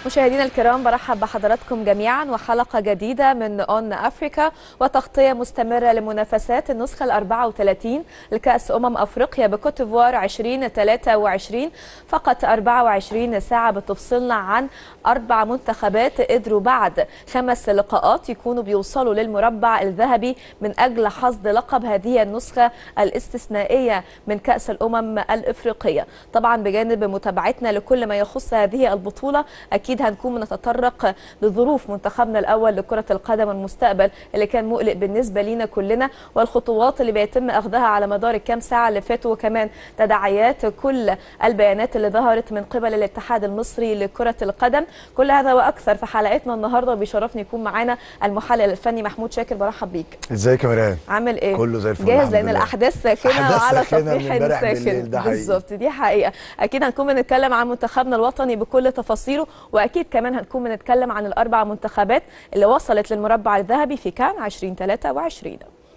مشاهدينا الكرام برحب بحضراتكم جميعا وحلقة جديدة من أون أفريكا وتغطية مستمرة لمنافسات النسخة ال 34 لكأس أمم أفريقيا بكوتيفوار 2023 فقط 24 ساعة بتفصلنا عن أربع منتخبات قدروا بعد خمس لقاءات يكونوا بيوصلوا للمربع الذهبي من أجل حصد لقب هذه النسخة الاستثنائية من كأس الأمم الإفريقية طبعا بجانب متابعتنا لكل ما يخص هذه البطولة أكيد اكيد هنكون بنتطرق لظروف منتخبنا الاول لكره القدم المستقبل اللي كان مقلق بالنسبه لينا كلنا والخطوات اللي بيتم اخذها على مدار الكام ساعه اللي فاتوا وكمان تداعيات كل البيانات اللي ظهرت من قبل الاتحاد المصري لكره القدم كل هذا واكثر في حلقتنا النهارده بيشرفني يكون معانا المحلل الفني محمود شاكر برحب بيك ازيك يا مريان عامل ايه كله زي الفل جاهز لان الاحداث ساخنه وعلى صفيح ساخن بالظبط دي حقيقه اكيد هنكون بنتكلم عن منتخبنا الوطني بكل تفاصيله واكيد كمان هنكون بنتكلم عن الاربع منتخبات اللي وصلت للمربع الذهبي في كان 2023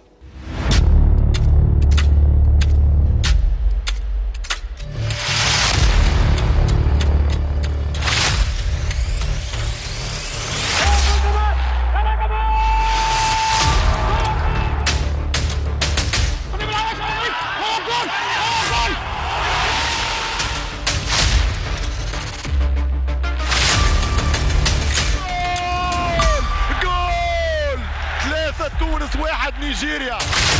تونس واحد نيجيريا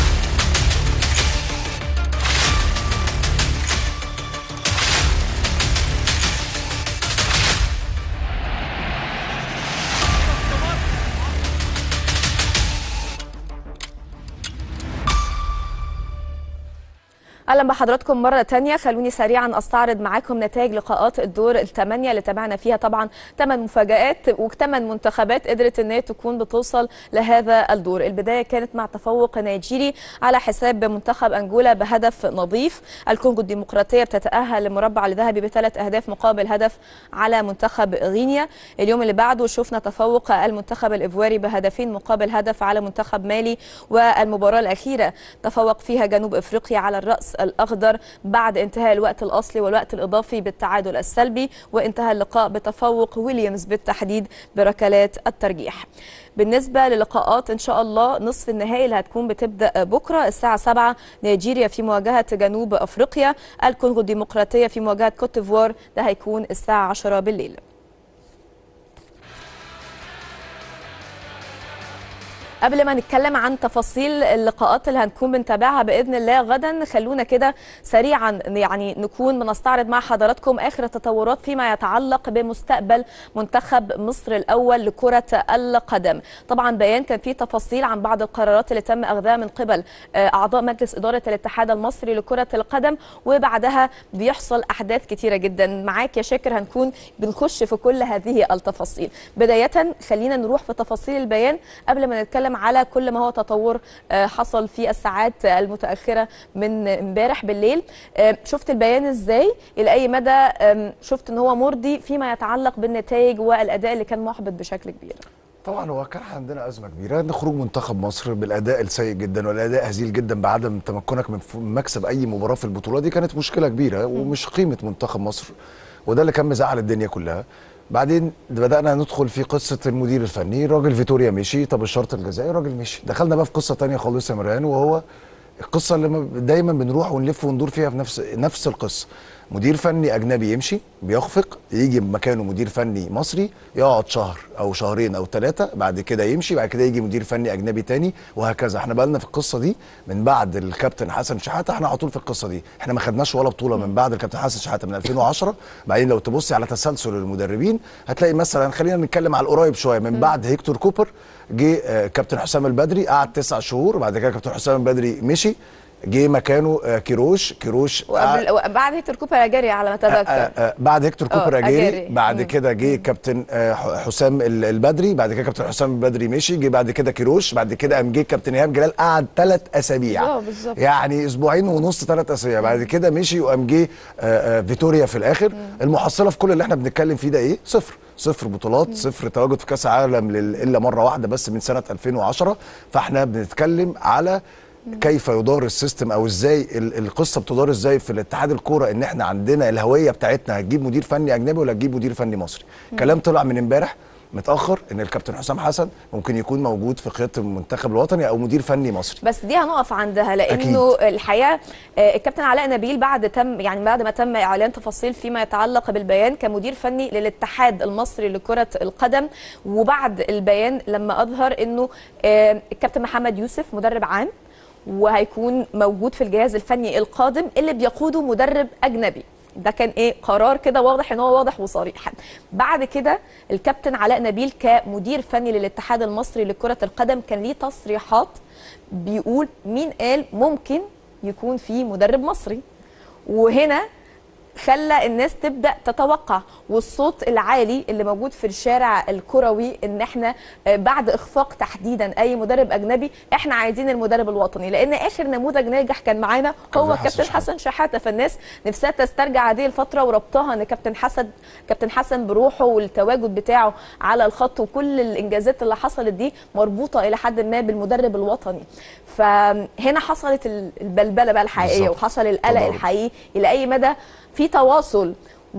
اهلا بحضراتكم مره تانية خلوني سريعا استعرض معاكم نتائج لقاءات الدور الثمانيه اللي تابعنا فيها طبعا ثمان مفاجات وثمان منتخبات قدرت ان هي تكون بتوصل لهذا الدور البدايه كانت مع تفوق نيجيري على حساب منتخب انجولا بهدف نظيف الكونغو الديمقراطيه بتتاهل لمربع الذهبي بثلاث اهداف مقابل هدف على منتخب غينيا اليوم اللي بعده شفنا تفوق المنتخب الايفواري بهدفين مقابل هدف على منتخب مالي والمباراه الاخيره تفوق فيها جنوب افريقيا على الراس الأخضر بعد انتهاء الوقت الأصلي والوقت الإضافي بالتعادل السلبي وانتهى اللقاء بتفوق ويليامز بالتحديد بركلات الترجيح بالنسبة للقاءات إن شاء الله نصف النهائي اللي هتكون بتبدأ بكرة الساعة 7 نيجيريا في مواجهة جنوب أفريقيا الكونغو الديمقراطية في مواجهة كوتيفوار ده هيكون الساعة 10 بالليل قبل ما نتكلم عن تفاصيل اللقاءات اللي هنكون بنتابعها باذن الله غدا خلونا كده سريعا يعني نكون بنستعرض مع حضراتكم اخر التطورات فيما يتعلق بمستقبل منتخب مصر الاول لكره القدم طبعا بيان كان فيه تفاصيل عن بعض القرارات اللي تم اخذها من قبل اعضاء مجلس اداره الاتحاد المصري لكره القدم وبعدها بيحصل احداث كتيره جدا معاك يا شاكر هنكون بنخش في كل هذه التفاصيل بدايه خلينا نروح في تفاصيل البيان قبل ما نتكلم على كل ما هو تطور حصل في الساعات المتاخره من امبارح بالليل شفت البيان ازاي الى اي مدى شفت ان هو مرضي فيما يتعلق بالنتائج والاداء اللي كان محبط بشكل كبير طبعا هو كان عندنا ازمه كبيره ان خروج منتخب مصر بالاداء السيء جدا والاداء هزيل جدا بعدم تمكنك من مكسب اي مباراه في البطوله دي كانت مشكله كبيره ومش قيمه منتخب مصر وده اللي كان مزعل الدنيا كلها بعدين بدانا ندخل في قصه المدير الفني راجل فيتوريا مشي طب الشرط الجزائي راجل مشي دخلنا بقى في قصه تانية خالص يا مريان وهو القصه اللي دايما بنروح ونلف وندور فيها في نفس نفس القصه مدير فني اجنبي يمشي بيخفق يجي مكانه مدير فني مصري يقعد شهر او شهرين او ثلاثه بعد كده يمشي بعد كده يجي مدير فني اجنبي تاني وهكذا احنا بقى لنا في القصه دي من بعد الكابتن حسن شحاته احنا على طول في القصه دي احنا ما خدناش ولا بطوله من بعد الكابتن حسن شحاته من 2010 بعدين لو تبصي على تسلسل المدربين هتلاقي مثلا خلينا نتكلم على القريب شويه من بعد هيكتور كوبر جه كابتن حسام البدري قعد تسع شهور بعد كده كابتن حسام البدري مشي جه مكانه كيروش كيروش وقبل بعد هيكتور كوبر اجاري على ما اتذكر بعد هيكتور كوبر اجاري بعد كده جه كابتن حسام البدري بعد كده كابتن حسام البدري مشي جه بعد كده كيروش بعد كده قام جه كابتن ايهاب جلال قعد ثلاث اسابيع بالظبط يعني اسبوعين ونص ثلاث اسابيع بعد كده مشي وقام جه فيتوريا في الاخر المحصله في كل اللي احنا بنتكلم فيه ده ايه صفر صفر بطولات صفر تواجد في كاس عالم الا مره واحده بس من سنه 2010 فاحنا بنتكلم على كيف يدار السيستم او ازاي ال- القصه بتدار ازاي في الاتحاد الكوره ان احنا عندنا الهويه بتاعتنا هتجيب مدير فني اجنبي ولا هتجيب مدير فني مصري كلام طلع من امبارح متاخر ان الكابتن حسام حسن ممكن يكون موجود في قياده المنتخب الوطني او مدير فني مصري بس دي هنقف عندها لانه أكيد. الحقيقه آه، الكابتن علاء نبيل بعد تم يعني بعد ما تم اعلان تفاصيل فيما يتعلق بالبيان كمدير فني للاتحاد المصري لكره القدم وبعد البيان لما اظهر انه آه، الكابتن محمد يوسف مدرب عام وهيكون موجود في الجهاز الفني القادم اللي بيقوده مدرب اجنبي ده كان ايه قرار كده واضح ان هو واضح وصريح بعد كده الكابتن علاء نبيل كمدير فني للاتحاد المصري لكره القدم كان ليه تصريحات بيقول مين قال ممكن يكون في مدرب مصري وهنا خلى الناس تبدا تتوقع والصوت العالي اللي موجود في الشارع الكروي ان احنا آه، بعد اخفاق تحديدا اي مدرب اجنبي احنا عايزين المدرب الوطني لان اخر نموذج ناجح كان معانا هو كابتن حسن كابتن شحاتة. حسن شحاته فالناس نفسها تسترجع هذه الفتره وربطها ان كابتن حسن كابتن حسن بروحه والتواجد بتاعه على الخط وكل الانجازات اللي حصلت دي مربوطه الى حد ما بالمدرب الوطني فهنا حصلت البلبله بقى الحقيقيه بالظبط. وحصل القلق تضارب. الحقيقي الى اي مدى في تواصل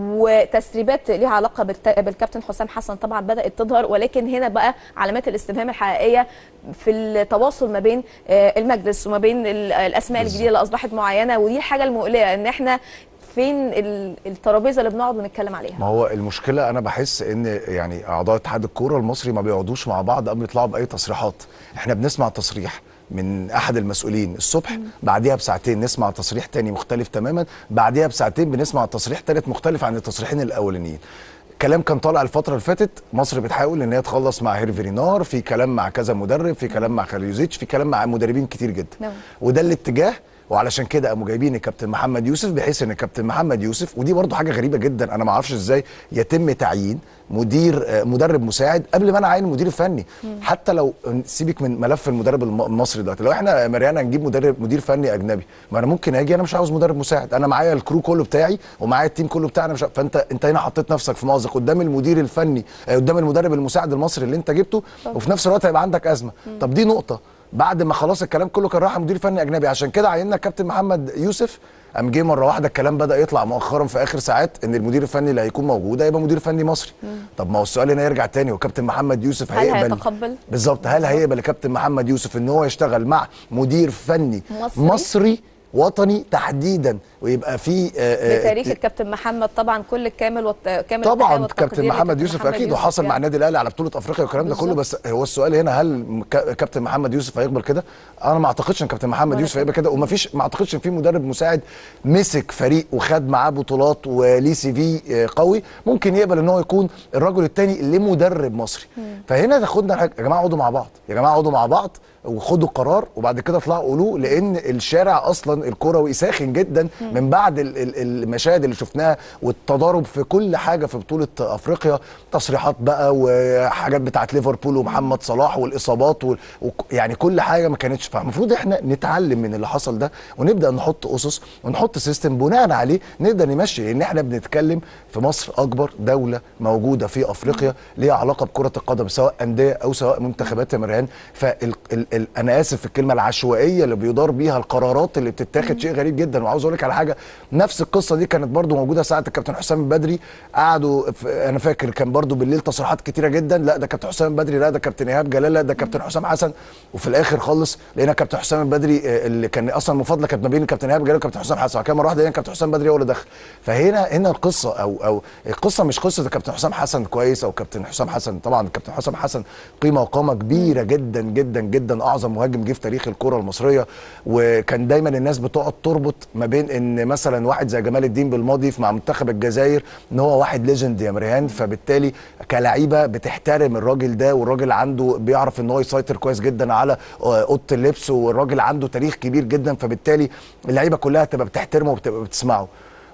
وتسريبات ليها علاقه بالت- بالكابتن حسام حسن طبعا بدات تظهر ولكن هنا بقى علامات الاستفهام الحقيقيه في التواصل ما بين آه، المجلس وما بين ال- الاسماء بالظبط. الجديده اللي اصبحت معينه ودي الحاجه المقلقه ان احنا فين ال- الترابيزه اللي بنقعد ونتكلم عليها ما هو المشكله انا بحس ان يعني اعضاء اتحاد الكوره المصري ما بيقعدوش مع بعض قبل يطلعوا باي تصريحات احنا بنسمع تصريح من احد المسؤولين الصبح بعديها بساعتين نسمع تصريح تاني مختلف تماما بعديها بساعتين بنسمع تصريح تالت مختلف عن التصريحين الاولانيين كلام كان طالع الفترة اللي فاتت مصر بتحاول ان هي تخلص مع هيرفي رينار في كلام مع كذا مدرب في كلام مع خليوزيتش في كلام مع مدربين كتير جدا نعم. وده الاتجاه وعلشان كده قاموا جايبين الكابتن محمد يوسف بحيث ان الكابتن محمد يوسف ودي برضو حاجه غريبه جدا انا ما اعرفش ازاي يتم تعيين مدير آه، مدرب مساعد قبل ما انا اعين المدير الفني حتى لو سيبك من ملف المدرب الم- المصري دلوقتي لو احنا يا مريانا نجيب مدرب مدير فني اجنبي ما انا ممكن اجي انا مش عاوز مدرب مساعد انا معايا الكرو كله بتاعي ومعايا التيم كله بتاعنا مش فانت انت هنا حطيت نفسك في مأزق قدام المدير الفني آه، قدام المدرب المساعد المصري اللي انت جبته وفي نفس الوقت هيبقى عندك ازمه طب دي نقطه بعد ما خلاص الكلام كله كان راح مدير فني اجنبي عشان كده عيننا الكابتن محمد يوسف قام جه مره واحده الكلام بدا يطلع مؤخرا في اخر ساعات ان المدير الفني اللي هيكون موجود هيبقى مدير فني مصري طب ما هو السؤال هنا يرجع تاني وكابتن محمد يوسف هل هيقبل هيتقبل؟ بالظبط هل هيقبل الكابتن محمد يوسف ان هو يشتغل مع مدير فني مصري؟ مصري وطني تحديدا ويبقى في آه، آه، بتاريخ الكابتن محمد طبعا كل الكامل والت... كامل التحية طبعا والتقدير كابتن محمد لكابتن يوسف محمد اكيد يوسف وحصل مع يعني. النادي الاهلي على بطوله افريقيا والكلام ده كله بالظبط. بس هو السؤال هنا هل كا- كابتن محمد يوسف هيقبل كده؟ انا ما اعتقدش ان كابتن محمد ولا يوسف كده. هيبقى كده ومفيش ما اعتقدش ان في مدرب مساعد مسك فريق وخد معاه بطولات وليه سي في آه، قوي ممكن يقبل ان هو يكون الرجل الثاني لمدرب مصري فهنا تاخدنا الحاجة. يا جماعه اقعدوا مع بعض يا جماعه اقعدوا مع بعض وخدوا قرار وبعد كده اطلعوا قولوه لان الشارع اصلا الكروي ساخن جدا من بعد ال- ال- المشاهد اللي شفناها والتضارب في كل حاجه في بطوله افريقيا تصريحات بقى وحاجات بتاعت ليفربول ومحمد صلاح والاصابات وال... وك- يعني كل حاجه ما كانتش فالمفروض احنا نتعلم من اللي حصل ده ونبدا نحط اسس ونحط سيستم بناء عليه نقدر نمشي لان احنا بنتكلم في مصر اكبر دوله موجوده في افريقيا ليها علاقه بكره القدم سواء انديه او سواء منتخبات يا مريان فال ال ال انا اسف في الكلمه العشوائيه اللي بيدار بيها القرارات اللي بتتاخد شيء غريب جدا وعاوز اقول لك على حاجه نفس القصه دي كانت برضو موجوده ساعه الكابتن حسام البدري قعدوا في انا فاكر كان برضو بالليل تصريحات كتيره جدا لا ده كابتن حسام البدري لا ده كابتن ايهاب جلال لا ده كابتن حسام حسن وفي الاخر خالص لقينا كابتن حسام البدري آه، اللي كان اصلا المفاضله كانت ما بين الكابتن ايهاب جلال والكابتن حسام حسن وكان مره واحده لقينا كابتن حسام البدري هو اللي دخل فهنا هنا القصه او او القصه مش قصه ده كابتن حسام حسن كويس او كابتن حسام حسن طبعا كابتن حسام حسن قيمه وقامه كبيره جدا جدا جدا اعظم مهاجم جه في تاريخ الكره المصريه وكان دايما الناس بتقعد تربط ما بين ان مثلا واحد زي جمال الدين بالماضي مع منتخب الجزائر ان هو واحد ليجند يا مريان فبالتالي كلعيبه بتحترم الراجل ده والراجل عنده بيعرف ان هو يسيطر كويس جدا على آه، اوضه اللبس والراجل عنده تاريخ كبير جدا فبالتالي اللعيبه كلها تبقى بتحترمه وبتبقى بتسمعه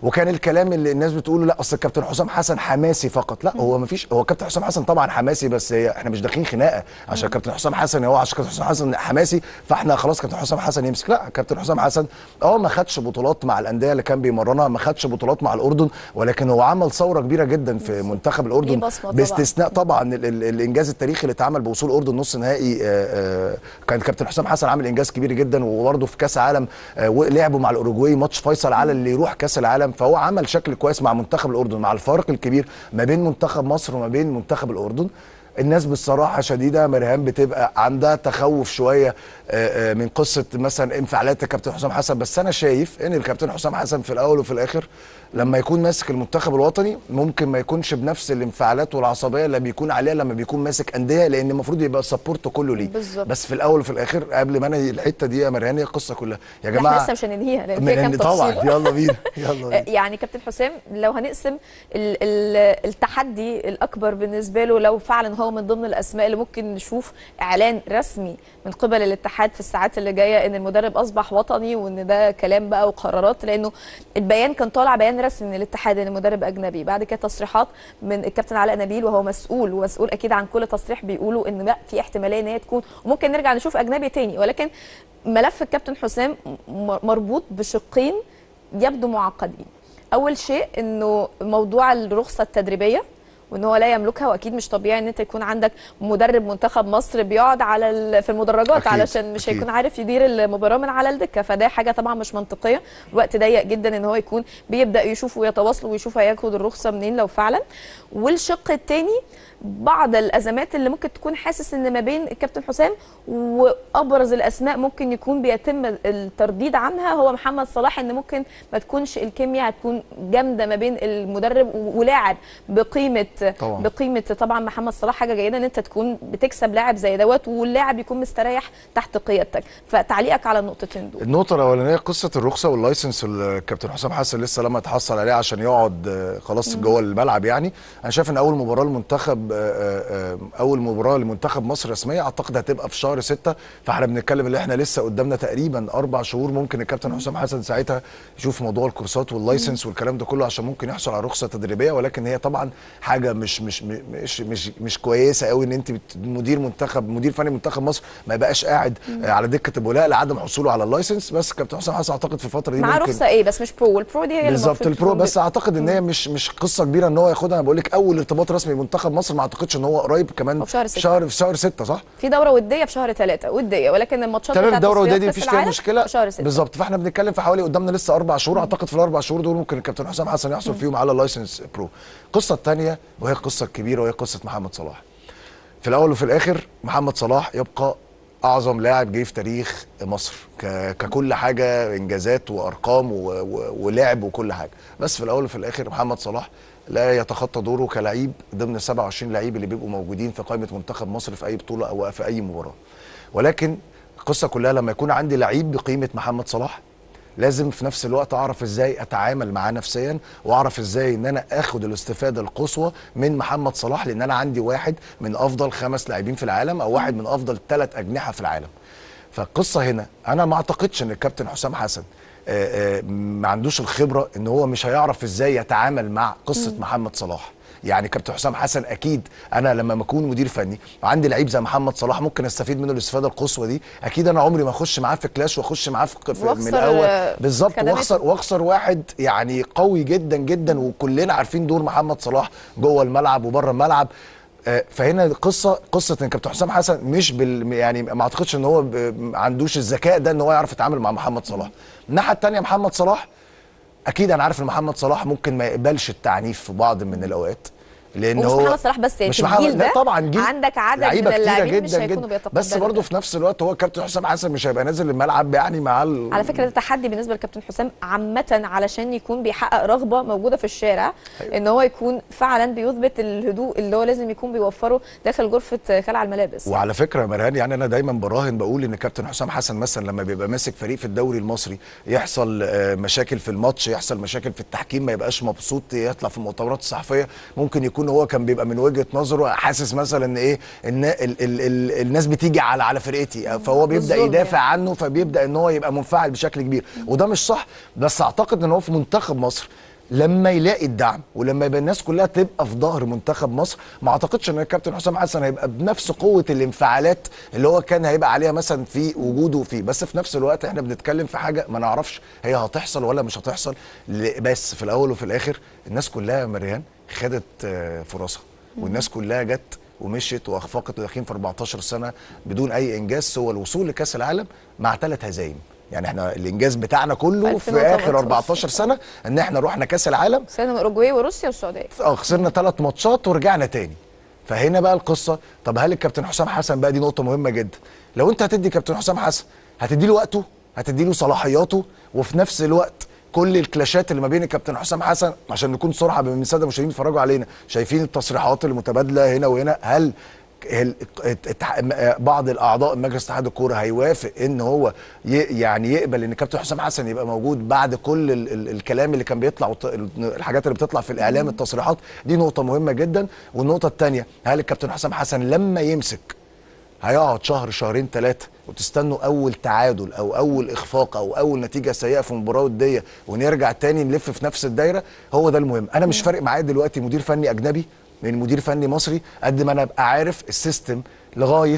وكان الكلام اللي الناس بتقوله لا اصل الكابتن حسام حسن حماسي فقط لا هو ما فيش هو كابتن حسام حسن طبعا حماسي بس هي احنا مش داخلين خناقه عشان كابتن حسام حسن هو عشان كابتن حسام حسن حماسي فاحنا خلاص كابتن حسام حسن يمسك لا كابتن حسام حسن اه ما خدش بطولات مع الانديه اللي كان بيمرنها ما خدش بطولات مع الاردن ولكن هو عمل ثوره كبيره جدا في منتخب الاردن ليه بصمة طبعاً. باستثناء طبعا ال- ال- الانجاز التاريخي اللي اتعمل بوصول الاردن نص نهائي آه، آه، كان كابتن حسام حسن عامل انجاز كبير جدا وبرضه في كاس عالم آه، لعبوا مع الاوروجواي ماتش فيصل على اللي يروح كاس العالم فهو عمل شكل كويس مع منتخب الاردن مع الفارق الكبير ما بين منتخب مصر وما بين منتخب الاردن الناس بصراحه شديده مرهان بتبقى عندها تخوف شويه آه، آه، من قصه مثلا انفعالات الكابتن حسام حسن بس انا شايف ان الكابتن حسام حسن في الاول وفي الاخر لما يكون ماسك المنتخب الوطني ممكن ما يكونش بنفس الانفعالات والعصبيه اللي بيكون عليها لما بيكون ماسك انديه لان المفروض يبقى السبورت كله ليه بالظبط. بس في الاول وفي الاخر قبل ما انا الحته دي يا مرهان هي القصه كلها يا لا، جماعه احنا لسه مش هننهيها لان فيها كام من- طبعا تفصيل يلا بينا يلا بينا يعني كابتن حسام لو هنقسم ال ال التحدي الاكبر بالنسبه له لو فعلا هو من ضمن الاسماء اللي ممكن نشوف اعلان رسمي من قبل الاتحاد في الساعات اللي جايه ان المدرب اصبح وطني وان ده كلام بقى وقرارات لانه البيان كان طالع بيان رسمي من الاتحاد ان المدرب اجنبي بعد كده تصريحات من الكابتن علاء نبيل وهو مسؤول ومسؤول اكيد عن كل تصريح بيقولوا ان لا في احتماليه ان هي تكون وممكن نرجع نشوف اجنبي تاني ولكن ملف الكابتن حسام م- مربوط بشقين يبدو معقدين اول شيء انه موضوع الرخصه التدريبيه وان هو لا يملكها واكيد مش طبيعي ان انت يكون عندك مدرب منتخب مصر بيقعد على ال- في المدرجات أكيد، علشان مش أكيد. هيكون عارف يدير المباراه من على الدكه فده حاجه طبعا مش منطقيه وقت ضيق جدا ان هو يكون بيبدا يشوف ويتواصلوا ويشوف هياخد الرخصه منين لو فعلا والشق الثاني بعض الازمات اللي ممكن تكون حاسس ان ما بين الكابتن حسام وابرز الاسماء ممكن يكون بيتم الترديد عنها هو محمد صلاح ان ممكن ما تكونش الكيمياء هتكون جامده ما بين المدرب ولاعب بقيمه طبعاً. بقيمه طبعا محمد صلاح حاجه جيده ان انت تكون بتكسب لاعب زي دوت واللاعب يكون مستريح تحت قيادتك فتعليقك على النقطتين دول النقطة الأولانية قصة الرخصة واللايسنس اللي الكابتن حسام حسن لسه لما اتحصل عليه عشان يقعد آه، خلاص جوه الملعب يعني أنا شايف إن أول مباراة لمنتخب آه، آه، آه، أول مباراة لمنتخب مصر رسمية أعتقد هتبقى في شهر ستة فإحنا بنتكلم اللي إحنا لسه قدامنا تقريبا أربع شهور ممكن الكابتن حسام حسن ساعتها يشوف موضوع الكورسات واللايسنس والكلام ده كله عشان ممكن يحصل على رخصة تدريبية ولكن هي طبعا حاجة مش مش مش مش مش كويسة قوي إن أنت بت- مدير منتخب مدير فني منتخب مصر ما يبقاش قاعد آه، على دكة البولاء لعدم حصوله على اللايسنس بس كابتن حسام حسن اعتقد في الفتره دي مع ممكن رخصه ايه بس مش برو والبرو دي هي اللي بالظبط المفروض البرو تكون بس اعتقد ان هي مش مش قصه كبيره ان هو ياخدها انا بقول لك اول ارتباط رسمي بمنتخب مصر ما اعتقدش ان هو قريب كمان هو في شهر ستة. شهر في شهر 6 صح؟ في دوره وديه في شهر ثلاثة وديه ولكن الماتشات تمام بتاعت الدوره تصفيات ودي كأس مفيش فيها العالم مشكله في شهر ستة بالظبط فاحنا بنتكلم في حوالي قدامنا لسه اربع شهور اعتقد في الاربع شهور دول ممكن الكابتن حسام حسن يحصل فيهم على لايسنس برو القصه الثانيه وهي القصه الكبيره وهي قصه محمد صلاح في الاول وفي الاخر محمد صلاح يبقى اعظم لاعب جه في تاريخ مصر ك- ككل حاجه انجازات وارقام و- و- ولعب وكل حاجه بس في الاول وفي الاخر محمد صلاح لا يتخطى دوره كلعيب ضمن 27 لعيب اللي بيبقوا موجودين في قائمه منتخب مصر في اي بطوله او في اي مباراه ولكن القصه كلها لما يكون عندي لعيب بقيمه محمد صلاح لازم في نفس الوقت اعرف ازاي اتعامل معاه نفسيا واعرف ازاي ان انا اخد الاستفاده القصوى من محمد صلاح لان انا عندي واحد من افضل خمس لاعبين في العالم او واحد من افضل ثلاث اجنحه في العالم فالقصه هنا انا ما اعتقدش ان الكابتن حسام حسن آه، آه، ما عندوش الخبره ان هو مش هيعرف ازاي يتعامل مع قصه محمد صلاح يعني كابتن حسام حسن اكيد انا لما اكون مدير فني وعندي لعيب زي محمد صلاح ممكن استفيد منه الاستفاده القصوى دي اكيد انا عمري ما اخش معاه في كلاش واخش معاه في في- من واخسر، الاول آه، بالظبط خدماته. واخسر واخسر واحد يعني قوي جدا جدا وكلنا عارفين دور محمد صلاح جوه الملعب وبره الملعب آه، فهنا القصه قصه ان كابتن حسام حسن مش بال يعني ما اعتقدش ان هو ب- ما عندوش الذكاء ده ان هو يعرف يتعامل مع محمد صلاح الناحيه الثانيه محمد صلاح اكيد انا عارف ان محمد صلاح ممكن ما يقبلش التعنيف في بعض من الاوقات لان ومش هو محمد صلاح بس يعني مش في محمد الجيل لا ده طبعا جيل عندك عدد لعيبة من كتيرة اللاعبين مش جدا هيكونوا جدا بيتقبلوا بس برضه ده. في نفس الوقت هو كابتن حسام حسن مش هيبقى نازل الملعب يعني مع ال... على فكره ده تحدي بالنسبه لكابتن حسام عامه علشان يكون بيحقق رغبه موجوده في الشارع أيوة. ان هو يكون فعلا بيثبت الهدوء اللي هو لازم يكون بيوفره داخل غرفه خلع الملابس وعلى فكره يا مرهان يعني انا دايما براهن بقول ان كابتن حسام حسن مثلا لما بيبقى ماسك فريق في الدوري المصري يحصل آه، مشاكل في الماتش يحصل مشاكل في التحكيم ما يبقاش مبسوط يطلع في المؤتمرات الصحفيه ممكن يكون هو كان بيبقى من وجهه نظره حاسس مثلا ان ايه ان ال ال ال الناس بتيجي على على فرقتي فهو بيبدا بالظلم يدافع يعني. عنه فبيبدا ان هو يبقى منفعل بشكل كبير وده مش صح بس اعتقد ان هو في منتخب مصر لما يلاقي الدعم ولما يبقى الناس كلها تبقى في ظهر منتخب مصر ما اعتقدش ان الكابتن حسام حسن هيبقى بنفس قوه الانفعالات اللي هو كان هيبقى عليها مثلا في وجوده فيه بس في نفس الوقت احنا بنتكلم في حاجه ما نعرفش هي هتحصل ولا مش هتحصل ل- بس في الاول وفي الاخر الناس كلها يا مريان خدت آه، فرصها والناس كلها جت ومشيت واخفقت وداخلين في 14 سنه بدون اي انجاز سوى الوصول لكاس العالم مع ثلاث هزايم يعني احنا الانجاز بتاعنا كله في 2018. اخر 14 سنه ان احنا رحنا كاس العالم سنة من اوروجواي وروسيا والسعوديه اه خسرنا ثلاث ماتشات ورجعنا تاني فهنا بقى القصه طب هل الكابتن حسام حسن بقى دي نقطه مهمه جدا لو انت هتدي كابتن حسام حسن هتدي له وقته هتدي له صلاحياته وفي نفس الوقت كل الكلاشات اللي ما بين الكابتن حسام حسن عشان نكون صراحه من الساده المشاهدين بيتفرجوا علينا شايفين التصريحات المتبادله هنا وهنا هل هل- اتح- بعض الاعضاء مجلس اتحاد الكوره هيوافق ان هو ي- يعني يقبل ان كابتن حسام حسن يبقى موجود بعد كل ال ال الكلام اللي كان بيطلع والت- ال- الحاجات اللي بتطلع في الاعلام التصريحات دي نقطه مهمه جدا والنقطه الثانيه هل الكابتن حسام حسن لما يمسك هيقعد شهر شهرين ثلاثه وتستنوا اول تعادل او اول اخفاق او اول نتيجه سيئه في مباراه وديه ونرجع تاني نلف في نفس الدايره هو ده المهم انا مش فارق معايا دلوقتي مدير فني اجنبي من مدير فني مصري قد ما انا ابقى عارف السيستم لغايه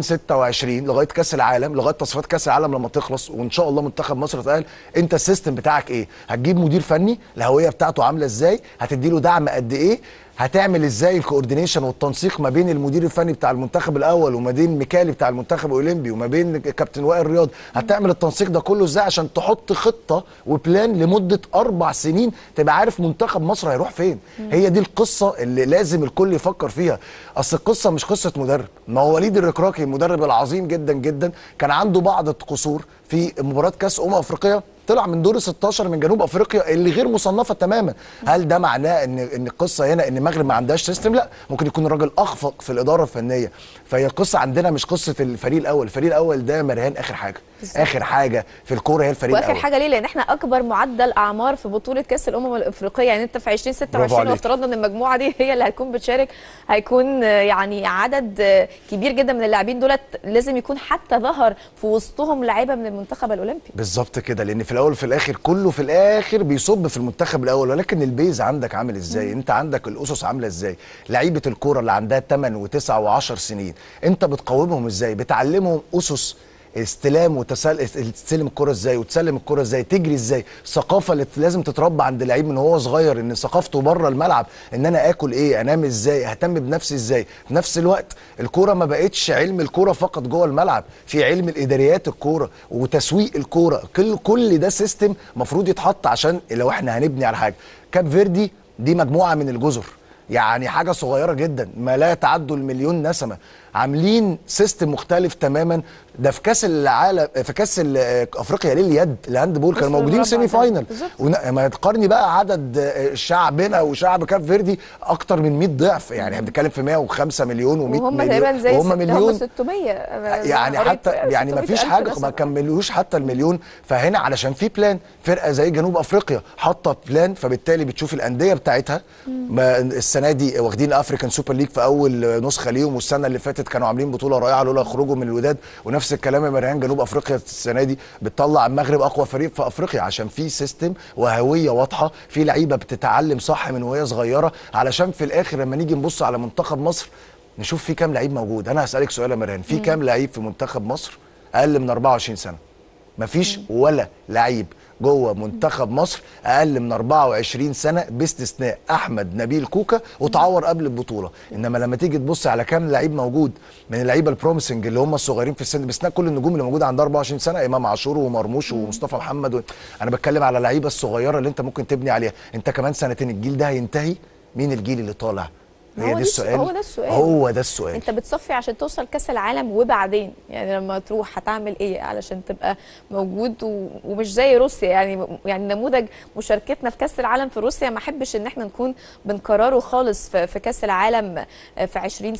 2026 لغايه كاس العالم لغايه تصفيات كاس العالم لما تخلص وان شاء الله منتخب مصر يتاهل انت السيستم بتاعك ايه هتجيب مدير فني الهويه بتاعته عامله ازاي هتدي له دعم قد ايه هتعمل ازاي الكوردينيشن والتنسيق ما بين المدير الفني بتاع المنتخب الاول وما بين ميكالي بتاع المنتخب الاولمبي وما بين كابتن وائل رياض هتعمل التنسيق ده كله ازاي عشان تحط خطه وبلان لمده اربع سنين تبقى عارف منتخب مصر هيروح فين هي دي القصه اللي لازم الكل يفكر فيها اصل القصه مش قصه مدرب ما هو وليد الركراكي المدرب العظيم جدا جدا كان عنده بعض القصور في مباراه كاس امم افريقيا طلع من دور 16 من جنوب افريقيا اللي غير مصنفه تماما هل ده معناه ان ان القصه هنا ان المغرب ما عندهاش سيستم لا ممكن يكون الراجل اخفق في الاداره الفنيه فهي القصه عندنا مش قصه الفريق الاول الفريق الاول ده مرهان اخر حاجه بالظبط. اخر حاجه في الكوره هي الفريق واخر الاول حاجه ليه لان احنا اكبر معدل اعمار في بطوله كاس الامم الافريقيه يعني انت في برافو 2026 عليك. لو افترضنا ان المجموعه دي هي اللي هتكون بتشارك هيكون آه، يعني عدد آه، كبير جدا من اللاعبين دولت لازم يكون حتى ظهر في وسطهم لعيبه من المنتخب الاولمبي بالظبط كده لان في الاول وفي الاخر كله في الاخر بيصب في المنتخب الاول ولكن البيز عندك عامل ازاي انت عندك الاسس عامله ازاي لعيبه الكوره اللي عندها 8 و9 و10 سنين انت بتقومهم ازاي بتعلمهم اسس استلام وتسل... تستلم الكرة ازاي وتسلم الكرة ازاي تجري ازاي الثقافة اللي لازم تتربى عند اللعيب من هو صغير ان ثقافته بره الملعب ان انا اكل ايه انام ازاي اهتم بنفسي ازاي في نفس الوقت الكرة ما بقتش علم الكرة فقط جوه الملعب في علم الاداريات الكرة وتسويق الكرة كل كل ده سيستم مفروض يتحط عشان لو احنا هنبني على حاجة كاب فيردي دي مجموعة من الجزر يعني حاجه صغيره جدا ما لا تعد المليون نسمه عاملين سيستم مختلف تماما ده في كاس العالم في كاس ال- افريقيا لليد الهاند بول كانوا وصلوا موجودين الرابعة سيمي ده. فاينل بالظبط. ون- ما تقارني بقى عدد شعبنا وشعب كاب فيردي اكتر من 100 ضعف يعني احنا بنتكلم في 105 مليون و100 وهم مليون تقريبا زي وهم ست- مليون هم 600 أنا يعني قريت حتى يعني ما 600 فيش ألف حاجه نسمة. ما كملوش حتى المليون فهنا علشان في بلان فرقه زي جنوب افريقيا حاطه بلان فبالتالي بتشوف الانديه بتاعتها ما السنه دي واخدين افريكان سوبر ليج في اول نسخه ليهم والسنه اللي فاتت كانوا عاملين بطوله رائعه لولا خروجهم من الوداد ونفس الكلام يا مريان جنوب افريقيا السنه دي بتطلع المغرب اقوى فريق في افريقيا عشان في سيستم وهويه واضحه في لعيبه بتتعلم صح من وهي صغيره علشان في الاخر لما نيجي نبص على منتخب مصر نشوف في كام لعيب موجود انا هسالك سؤال يا مريان في كام لعيب في منتخب مصر اقل من 24 سنه مفيش ولا لعيب جوه منتخب مصر اقل من 24 سنه باستثناء احمد نبيل كوكا وتعور قبل البطوله انما لما تيجي تبص على كام لعيب موجود من اللعيبه البروميسنج اللي هم الصغيرين في السن باستثناء كل النجوم اللي موجوده عندها 24 سنه امام عاشور ومرموش ومصطفى محمد و... انا بتكلم على اللعيبه الصغيره اللي انت ممكن تبني عليها انت كمان سنتين الجيل ده هينتهي مين الجيل اللي طالع ما هي هو دي دي- السؤال هو ده السؤال. هو ده السؤال انت بتصفي عشان توصل كاس العالم وبعدين يعني لما تروح هتعمل ايه علشان تبقى موجود و... ومش زي روسيا يعني يعني نموذج مشاركتنا في كاس العالم في روسيا ما احبش ان احنا نكون بنكرره خالص في, في كاس العالم في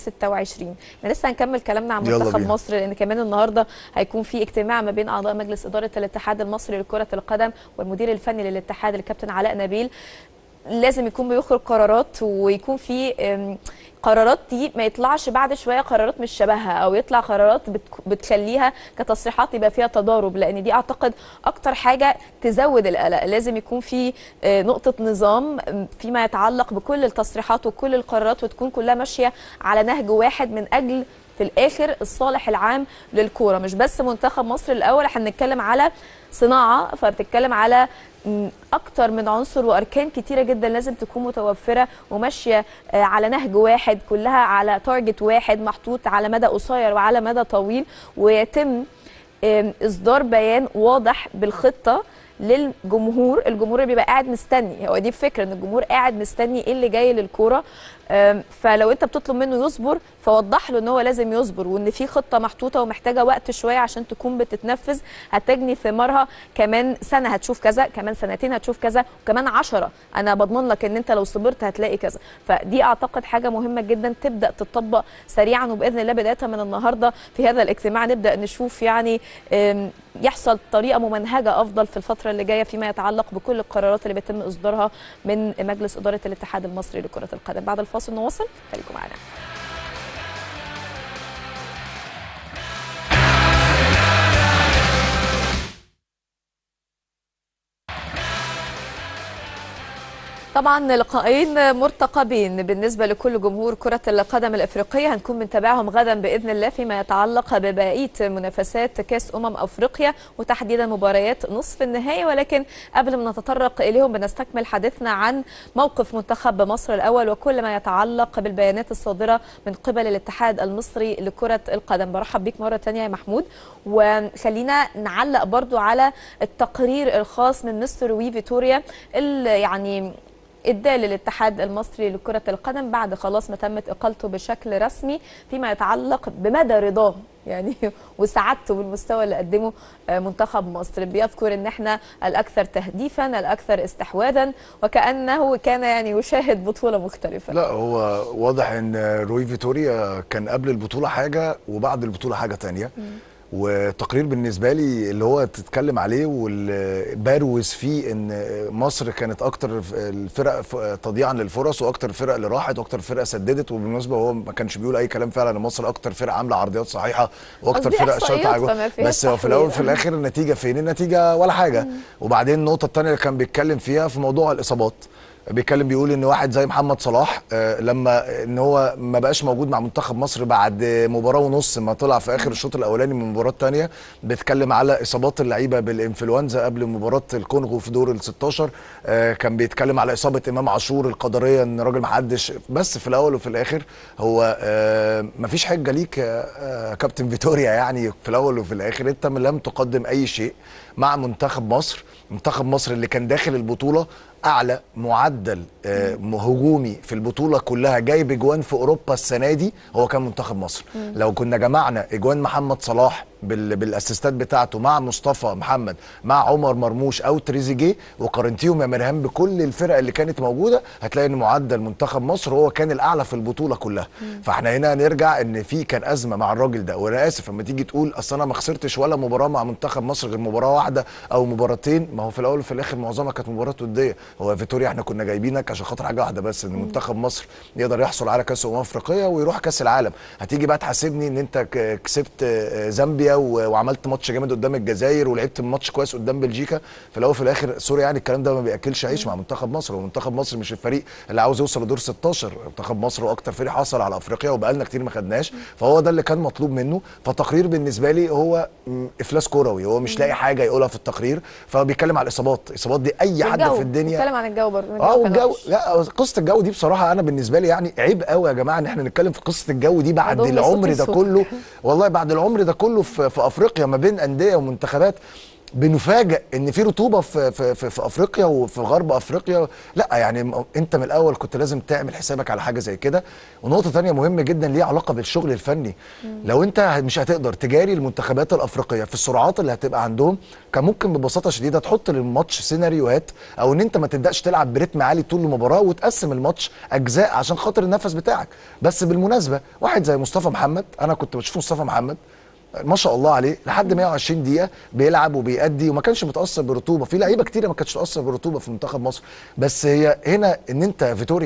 2026 احنا لسه هنكمل كلامنا عن يلا منتخب بينا. مصر لان كمان النهارده هيكون في اجتماع ما بين اعضاء مجلس اداره الاتحاد المصري لكره القدم والمدير الفني للاتحاد الكابتن علاء نبيل لازم يكون بيخرج قرارات ويكون في أم، القرارات دي ما يطلعش بعد شويه قرارات مش شبهها او يطلع قرارات بتك- بتخليها كتصريحات يبقى فيها تضارب لان دي اعتقد اكتر حاجه تزود القلق لازم يكون في آه، نقطه نظام آم، فيما يتعلق بكل التصريحات وكل القرارات وتكون كلها ماشيه على نهج واحد من اجل في الاخر الصالح العام للكوره مش بس منتخب مصر الاول احنا بنتكلم على صناعه فبتتكلم على م، اكتر من عنصر واركان كتيره جدا لازم تكون متوفره وماشيه آه، على نهج واحد كلها على تارجت واحد محطوط على مدى قصير وعلى مدى طويل ويتم آم، اصدار بيان واضح بالخطه للجمهور الجمهور اللي بيبقى قاعد مستني هو دي الفكره ان الجمهور قاعد مستني ايه اللي جاي للكوره آم، فلو انت بتطلب منه يصبر فوضح له ان هو لازم يصبر وان في خطه محطوطه ومحتاجه وقت شويه عشان تكون بتتنفذ هتجني ثمارها كمان سنه هتشوف كذا كمان سنتين هتشوف كذا وكمان عشرة انا بضمن لك ان انت لو صبرت هتلاقي كذا فدي اعتقد حاجه مهمه جدا تبدا تطبق سريعا وباذن الله بدايه من النهارده في هذا الاجتماع نبدا نشوف يعني آم، يحصل طريقه ممنهجه افضل في الفتره اللي جايه فيما يتعلق بكل القرارات اللي بيتم اصدارها من مجلس اداره الاتحاد المصري لكره القدم بعد الفاصل نواصل خليكم معنا طبعا لقاءين مرتقبين بالنسبه لكل جمهور كره القدم الافريقيه هنكون بنتابعهم غدا باذن الله فيما يتعلق ببقيه منافسات كاس امم افريقيا وتحديدا مباريات نصف النهائي ولكن قبل ما نتطرق اليهم بنستكمل حديثنا عن موقف منتخب مصر الاول وكل ما يتعلق بالبيانات الصادره من قبل الاتحاد المصري لكره القدم برحب بيك مره ثانيه يا محمود وخلينا نعلق برضو على التقرير الخاص من مستر وي فيتوريا اللي يعني اداه للاتحاد المصري لكرة القدم بعد خلاص ما تمت اقالته بشكل رسمي فيما يتعلق بمدى رضاه يعني وسعادته بالمستوى اللي قدمه آه، منتخب مصر بيذكر ان احنا الاكثر تهديفا الاكثر استحواذا وكانه كان يعني يشاهد بطوله مختلفه لا هو واضح ان روي فيتوريا كان قبل البطوله حاجه وبعد البطوله حاجه تانية وتقرير بالنسبه لي اللي هو تتكلم عليه واللي بروز فيه ان مصر كانت اكتر الفرق ف- تضييعا للفرص واكتر الفرق اللي راحت واكتر فرق سددت وبالمناسبه هو ما كانش بيقول اي كلام فعلا ان مصر اكتر فرق عامله عرضيات صحيحه واكتر قصدي فرق إحصائيات شاطره على فما جول. فيهاش بس هو في تحويل. الاول وفي الاخر النتيجه فين النتيجه ولا حاجه وبعدين النقطه الثانيه اللي كان بيتكلم فيها في موضوع الاصابات بيتكلم بيقول ان واحد زي محمد صلاح آه، لما ان هو ما بقاش موجود مع منتخب مصر بعد مباراه ونص ما طلع في اخر الشوط الاولاني من مباراه تانية بيتكلم على اصابات اللعيبه بالانفلونزا قبل مباراه الكونغو في دور ال 16 آه، كان بيتكلم على اصابه امام عاشور القدريه ان راجل ما حدش بس في الاول وفي الاخر هو ما فيش حجه ليك يا آه، كابتن فيتوريا يعني في الاول وفي الاخر انت لم تقدم اي شيء مع منتخب مصر منتخب مصر اللي كان داخل البطوله اعلى معدل آه، هجومي في البطوله كلها جايب اجوان في اوروبا السنه دي هو كان منتخب مصر لو كنا جمعنا اجوان محمد صلاح بال بالاسيستات بتاعته مع مصطفى محمد مع عمر مرموش او تريزيجيه وقارنتيهم يا مرهان بكل الفرق اللي كانت موجوده هتلاقي ان معدل منتخب مصر هو كان الاعلى في البطوله كلها فاحنا هنا هنرجع ان في كان ازمه مع الراجل ده وانا اسف لما تيجي تقول اصل انا ما خسرتش ولا مباراه مع منتخب مصر غير مباراه واحده او مباراتين ما هو في الاول وفي الاخر معظمها كانت مباراه وديه هو فيتوريا احنا كنا جايبينك عشان خاطر حاجه واحده بس ان منتخب مصر يقدر يحصل على كاس امم افريقيا ويروح كاس العالم هتيجي بقى تحاسبني ان انت ك- كسبت آه، زامبيا و- وعملت ماتش جامد قدام الجزائر ولعبت ماتش كويس قدام بلجيكا في الاول وفي الاخر سوري يعني الكلام ده ما بياكلش عيش مع منتخب مصر ومنتخب مصر مش الفريق اللي عاوز يوصل لدور 16 منتخب مصر هو اكتر فريق حصل على افريقيا وبقالنا كتير ما خدناش فهو ده اللي كان مطلوب منه فتقرير بالنسبه لي هو م، افلاس كروي هو مش لاقي حاجه يقولها في التقرير فبيتكلم على الاصابات الاصابات دي اي حد والجو. في الدنيا نتكلم عن الجو برضه اه كان والجو وحش. لا قصه الجو دي بصراحه انا بالنسبه لي يعني عيب قوي يا جماعه ان احنا نتكلم في قصه الجو دي بعد أضم العمر صوتي ده لصوتك. كله والله بعد العمر ده كله في, في افريقيا ما بين انديه ومنتخبات بنفاجئ ان في رطوبه في, في, في, في افريقيا وفي غرب افريقيا لا يعني م- انت من الاول كنت لازم تعمل حسابك على حاجه زي كده ونقطه تانية مهمه جدا ليها علاقه بالشغل الفني لو انت مش هتقدر تجاري المنتخبات الافريقيه في السرعات اللي هتبقى عندهم كان ممكن ببساطه شديده تحط للماتش سيناريوهات او ان انت ما تبداش تلعب برتم عالي طول المباراه وتقسم الماتش اجزاء عشان خاطر النفس بتاعك بس بالمناسبه واحد زي مصطفى محمد انا كنت بشوف مصطفى محمد ما شاء الله عليه لحد 120 دقيقه بيلعب وبيأدي وما كانش متاثر بالرطوبه في لعيبه كتيره ما كانتش تتاثر بالرطوبه في منتخب مصر بس هي هنا ان انت فيتوريا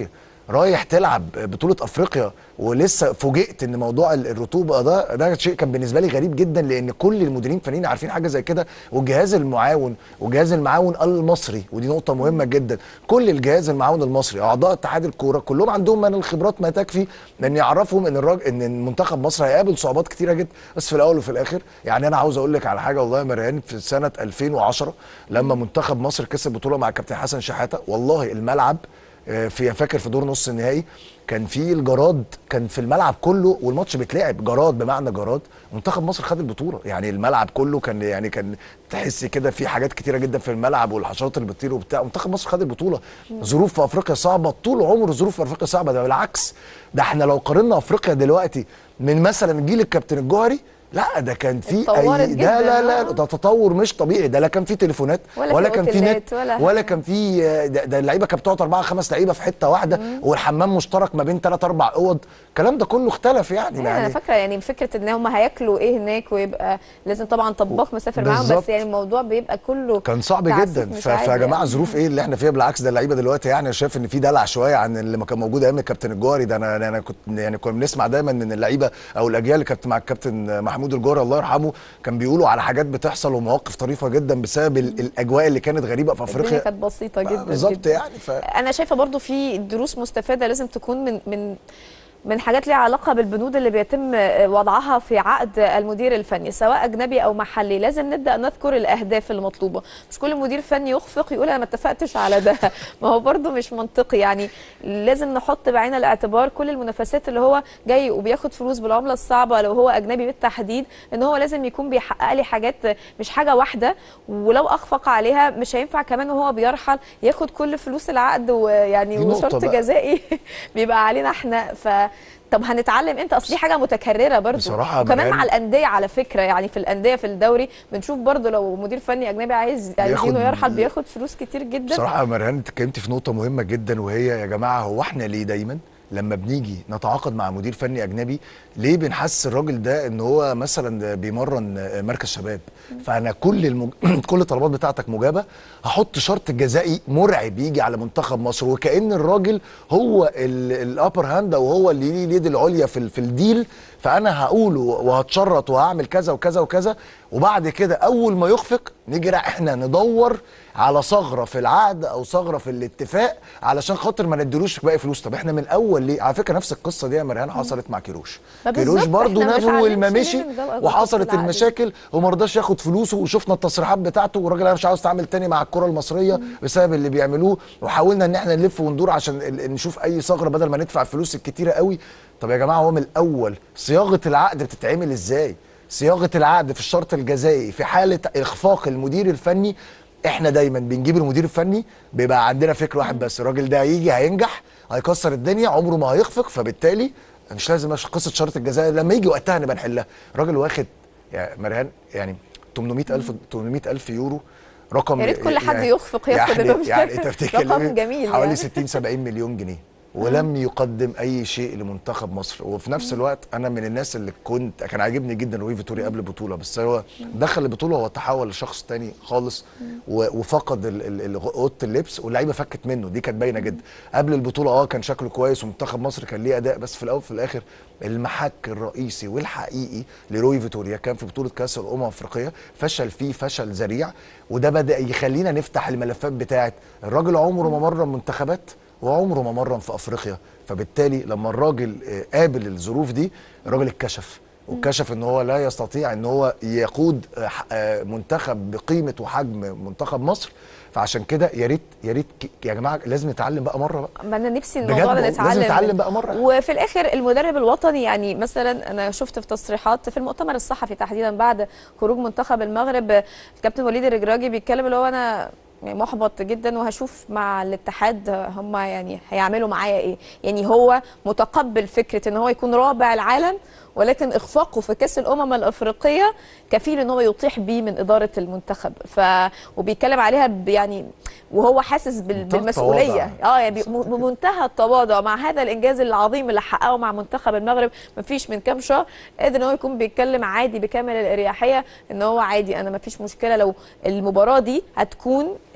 رايح تلعب بطوله افريقيا ولسه فوجئت ان موضوع ال- الرطوبه ده ده شيء كان بالنسبه لي غريب جدا لان كل المديرين الفنيين عارفين حاجه زي كده والجهاز المعاون وجهاز المعاون المصري ودي نقطه مهمه جدا كل الجهاز المعاون المصري اعضاء اتحاد الكوره كلهم عندهم من الخبرات ما تكفي ان يعرفهم ان الراجل ان منتخب مصر هيقابل صعوبات كتيره جدا بس في الاول وفي الاخر يعني انا عاوز اقول لك على حاجه والله يا مريان في سنه 2010 لما منتخب مصر كسب بطوله مع كابتن حسن شحاته والله الملعب آه، في فاكر في دور نص النهائي كان في الجراد كان في الملعب كله والماتش بيتلعب جراد بمعنى جراد منتخب مصر خد البطوله يعني الملعب كله كان يعني كان تحس كده في حاجات كتيره جدا في الملعب والحشرات اللي بتطير وبتاع منتخب مصر خد البطوله ظروف في افريقيا صعبه طول عمر الظروف في افريقيا صعبه ده بالعكس ده احنا لو قارنا افريقيا دلوقتي من مثلا جيل الكابتن الجوهري لا ده كان في اتطورت اي جداً، ده لا لا آه. ده تطور مش طبيعي ده لا كان في تليفونات ولا ولا في كان في أوتيلات نت ولا ولا حاجة. كان في ده, ده اللعيبه كانت بتقعد اربعه خمس لعيبه في حته واحده والحمام مشترك ما بين ثلاث اربع اوض الكلام ده كله اختلف يعني يعني انا فاكره يعني فكره ان هم هياكلوا ايه هناك ويبقى لازم طبعا طباخ مسافر معاهم بس بالظبط. يعني الموضوع بيبقى كله كان صعب تعسف جدا مش ف- عادي فيا جماعه يعني. ظروف ايه اللي احنا فيها بالعكس ده اللعيبه دلوقتي يعني أنا شايف ان في دلع شويه عن اللي ما كان موجود ايام الكابتن الجوهري ده انا انا كنت يعني كنا بنسمع دايما من اللعيبه او الاجيال اللي كانت مع الكابتن محمود الجوهري الله يرحمه كان بيقولوا على حاجات بتحصل ومواقف طريفه جدا بسبب ال- الاجواء اللي كانت غريبه في الدنيا افريقيا كانت بسيطه جدا بالظبط جدا. يعني ف... انا شايفه برضو في دروس مستفاده لازم تكون من من من حاجات ليها علاقه بالبنود اللي بيتم وضعها في عقد المدير الفني سواء اجنبي او محلي لازم نبدا نذكر الاهداف المطلوبه مش كل مدير فني يخفق يقول انا ما اتفقتش على ده ما هو برضو مش منطقي يعني لازم نحط بعين الاعتبار كل المنافسات اللي هو جاي وبياخد فلوس بالعمله الصعبه لو هو اجنبي بالتحديد ان هو لازم يكون بيحقق لي حاجات مش حاجه واحده ولو اخفق عليها مش هينفع كمان وهو بيرحل ياخد كل فلوس العقد ويعني دي نقطة وشرط بقى. جزائي بيبقى علينا احنا ف طب هنتعلم امتى اصل دي حاجه متكرره برضو بصراحة وكمان مريم- مع الانديه على فكره يعني في الانديه في الدوري بنشوف برضو لو مدير فني اجنبي عايز عايزينه يرحل بياخد فلوس كتير جدا بصراحه يا مريان انت اتكلمتي في نقطه مهمه جدا وهي يا جماعه هو احنا ليه دايما لما بنيجي نتعاقد مع مدير فني اجنبي ليه بنحس الراجل ده ان هو مثلا بيمرن مركز شباب فانا كل المج... كل الطلبات بتاعتك مجابه هحط شرط جزائي مرعب يجي على منتخب مصر وكان الراجل هو الابر هاند او هو اللي ليه اليد العليا في ال- في الديل فانا هقوله وهتشرط وهعمل كذا وكذا وكذا وبعد كده اول ما يخفق نيجي لا احنا ندور على ثغره في العقد او ثغره في الاتفاق علشان خاطر ما نديلوش باقي فلوس طب احنا من الاول ليه على فكره نفس القصه دي يا مريان حصلت مع كيروش ما كيروش بالظبط، برضه إحنا ما نافل ولما نتعلمش مشي ليه من ده وحصلت العقد. المشاكل وما رضاش ياخد فلوسه وشفنا التصريحات بتاعته والراجل انا مش عاوز اتعامل تاني مع الكره المصريه بسبب اللي بيعملوه وحاولنا ان احنا نلف وندور عشان ال- نشوف اي ثغره بدل ما ندفع الفلوس الكتيره قوي طب يا جماعه هو من الاول صياغه العقد بتتعمل ازاي صياغه العقد في الشرط الجزائي في حاله اخفاق المدير الفني احنا دايما بنجيب المدير الفني بيبقى عندنا فكر واحد بس الراجل ده هيجي هينجح هيكسر الدنيا عمره ما هيخفق فبالتالي مش لازم مش قصه شرط الجزائي لما يجي وقتها نبقى نحلها الراجل واخد يا مريان يعني 800000 800000 يورو رقم يا ريت كل حد يعني- يخفق ياخد يعني, المبلغ. يعني انت بتتكلمي رقم جميل حوالي يعني. 60 70 مليون جنيه ولم يقدم اي شيء لمنتخب مصر وفي نفس الوقت انا من الناس اللي كنت كان عاجبني جدا روي فيتوري قبل البطوله بس هو دخل البطوله هو تحول لشخص تاني خالص و- وفقد ال- ال- ال- اوضه اللبس واللعيبه فكت منه دي كانت باينه جدا قبل البطوله اه كان شكله كويس ومنتخب مصر كان ليه اداء بس في الاول وفي الاخر المحك الرئيسي والحقيقي لروي فيتوريا كان في بطوله كاس الامم الافريقيه فشل فيه فشل ذريع وده بدا يخلينا نفتح الملفات بتاعت الراجل عمره ما مرن منتخبات وعمره ما مرن في افريقيا فبالتالي لما الراجل آه، قابل الظروف دي الراجل اتكشف وكشف ان هو لا يستطيع ان هو يقود آه، ح- آه، منتخب بقيمه وحجم منتخب مصر فعشان كده يا ريت يا ريت ك- يا جماعه لازم نتعلم بقى مره بقى ما انا نفسي بجد الموضوع ده والله، نتعلم لازم نتعلم منه. بقى مرة. وفي الاخر المدرب الوطني يعني مثلا انا شفت في تصريحات في المؤتمر الصحفي تحديدا بعد خروج منتخب المغرب الكابتن وليد الرجراجي بيتكلم اللي هو انا يعني محبط جدا وهشوف مع الاتحاد هم يعني هيعملوا معايا ايه يعني هو متقبل فكره ان هو يكون رابع العالم ولكن اخفاقه في كاس الامم الافريقيه كفيل ان هو يطيح بيه من اداره المنتخب ف وبيتكلم عليها ب- يعني وهو حاسس بال- منتهى بالمسؤوليه التواضع. اه يعني ب- بمنتهى التواضع مع هذا الانجاز العظيم اللي حققه مع منتخب المغرب مفيش من كام شهر قادر ان هو يكون بيتكلم عادي بكامل الاريحيه ان هو عادي انا مفيش مشكله لو المباراه دي هتكون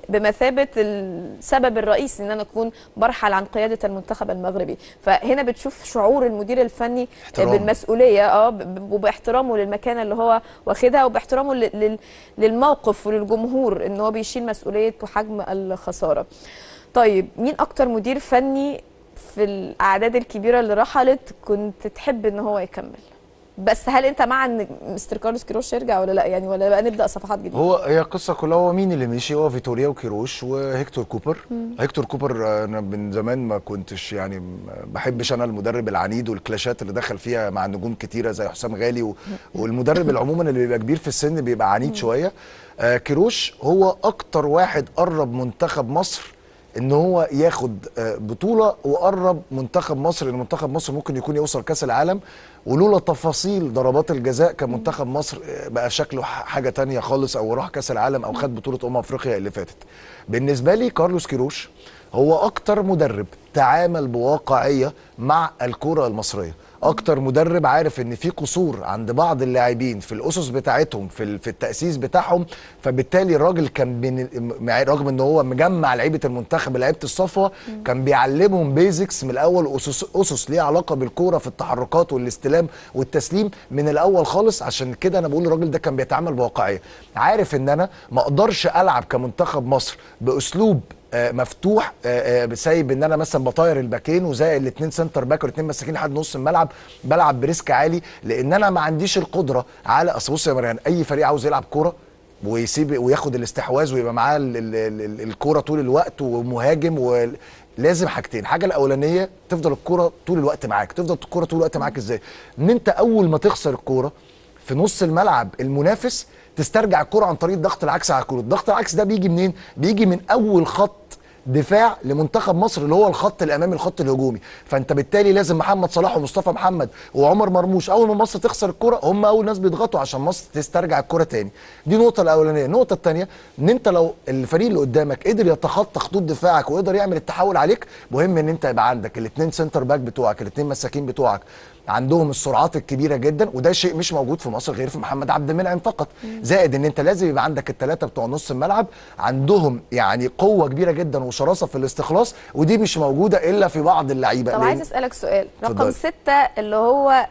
بمثابه السبب الرئيسي ان انا اكون برحل عن قياده المنتخب المغربي فهنا بتشوف شعور المدير الفني احترام. بالمسؤوليه اه ب- ب- وباحترامه للمكانه اللي هو واخدها وباحترامه لل- لل- للموقف وللجمهور ان هو بيشيل مسؤوليه وحجم الخساره طيب مين اكتر مدير فني في الاعداد الكبيره اللي رحلت كنت تحب ان هو يكمل بس هل انت مع ان مستر كارلوس كيروش يرجع ولا لا يعني ولا بقى نبدا صفحات جديده هو هي القصه كلها هو مين اللي مشي هو فيتوريا وكيروش وهيكتور كوبر هيكتور كوبر آه، انا من زمان ما كنتش يعني ما بحبش انا المدرب العنيد والكلاشات اللي دخل فيها مع نجوم كتيره زي حسام غالي و... والمدرب العموما اللي بيبقى كبير في السن بيبقى عنيد شويه آه كيروش هو اكتر واحد قرب منتخب مصر ان هو ياخد آه، بطوله وقرب منتخب مصر ان منتخب مصر ممكن يكون يوصل كاس العالم ولولا تفاصيل ضربات الجزاء كان منتخب مصر آه، بقى شكله ح- حاجه تانية خالص او راح كاس العالم او خد بطوله امم افريقيا اللي فاتت بالنسبه لي كارلوس كيروش هو اكتر مدرب تعامل بواقعيه مع الكره المصريه اكتر مدرب عارف ان في قصور عند بعض اللاعبين في الاسس بتاعتهم في ال- في التاسيس بتاعهم فبالتالي الراجل كان بين مع- رغم ان هو مجمع لعيبه المنتخب لعيبه الصفوه كان بيعلمهم بيزكس من الاول اسس اسس ليها علاقه بالكوره في التحركات والاستلام والتسليم من الاول خالص عشان كده انا بقول الراجل ده كان بيتعامل بواقعيه عارف ان انا ما اقدرش العب كمنتخب مصر باسلوب آه، مفتوح آه، آه، سايب ان انا مثلا بطاير الباكين وزي الاثنين سنتر باك والاثنين مساكين لحد نص الملعب بلعب بريسك عالي لان انا ما عنديش القدره على اصل بص يا مريان اي فريق عاوز يلعب كوره ويسيب وياخد الاستحواذ ويبقى معاه ال- ال- ال- الكوره طول الوقت ومهاجم ولازم حاجتين الحاجه الاولانيه تفضل الكوره طول الوقت معاك تفضل الكوره طول الوقت معاك ازاي ان انت اول ما تخسر الكوره في نص الملعب المنافس تسترجع الكرة عن طريق الضغط العكسي على الكرة الضغط العكسي ده بيجي منين بيجي من اول خط دفاع لمنتخب مصر اللي هو الخط الامامي الخط الهجومي فانت بالتالي لازم محمد صلاح ومصطفى محمد وعمر مرموش اول ما مصر تخسر الكرة هم اول ناس بيضغطوا عشان مصر تسترجع الكرة تاني دي النقطة الاولانية النقطة الثانية ان انت لو الفريق اللي قدامك قدر يتخطى خطوط دفاعك ويقدر يعمل التحول عليك مهم ان انت يبقى عندك الاثنين سنتر باك بتوعك الاثنين مساكين بتوعك عندهم السرعات الكبيره جدا وده شيء مش موجود في مصر غير في محمد عبد المنعم فقط زائد ان انت لازم يبقى عندك الثلاثه بتوع نص الملعب عندهم يعني قوه كبيره جدا وشراسه في الاستخلاص ودي مش موجوده الا في بعض اللعيبه طب لأن- عايز اسالك سؤال رقم اتفضلي. ستة اللي هو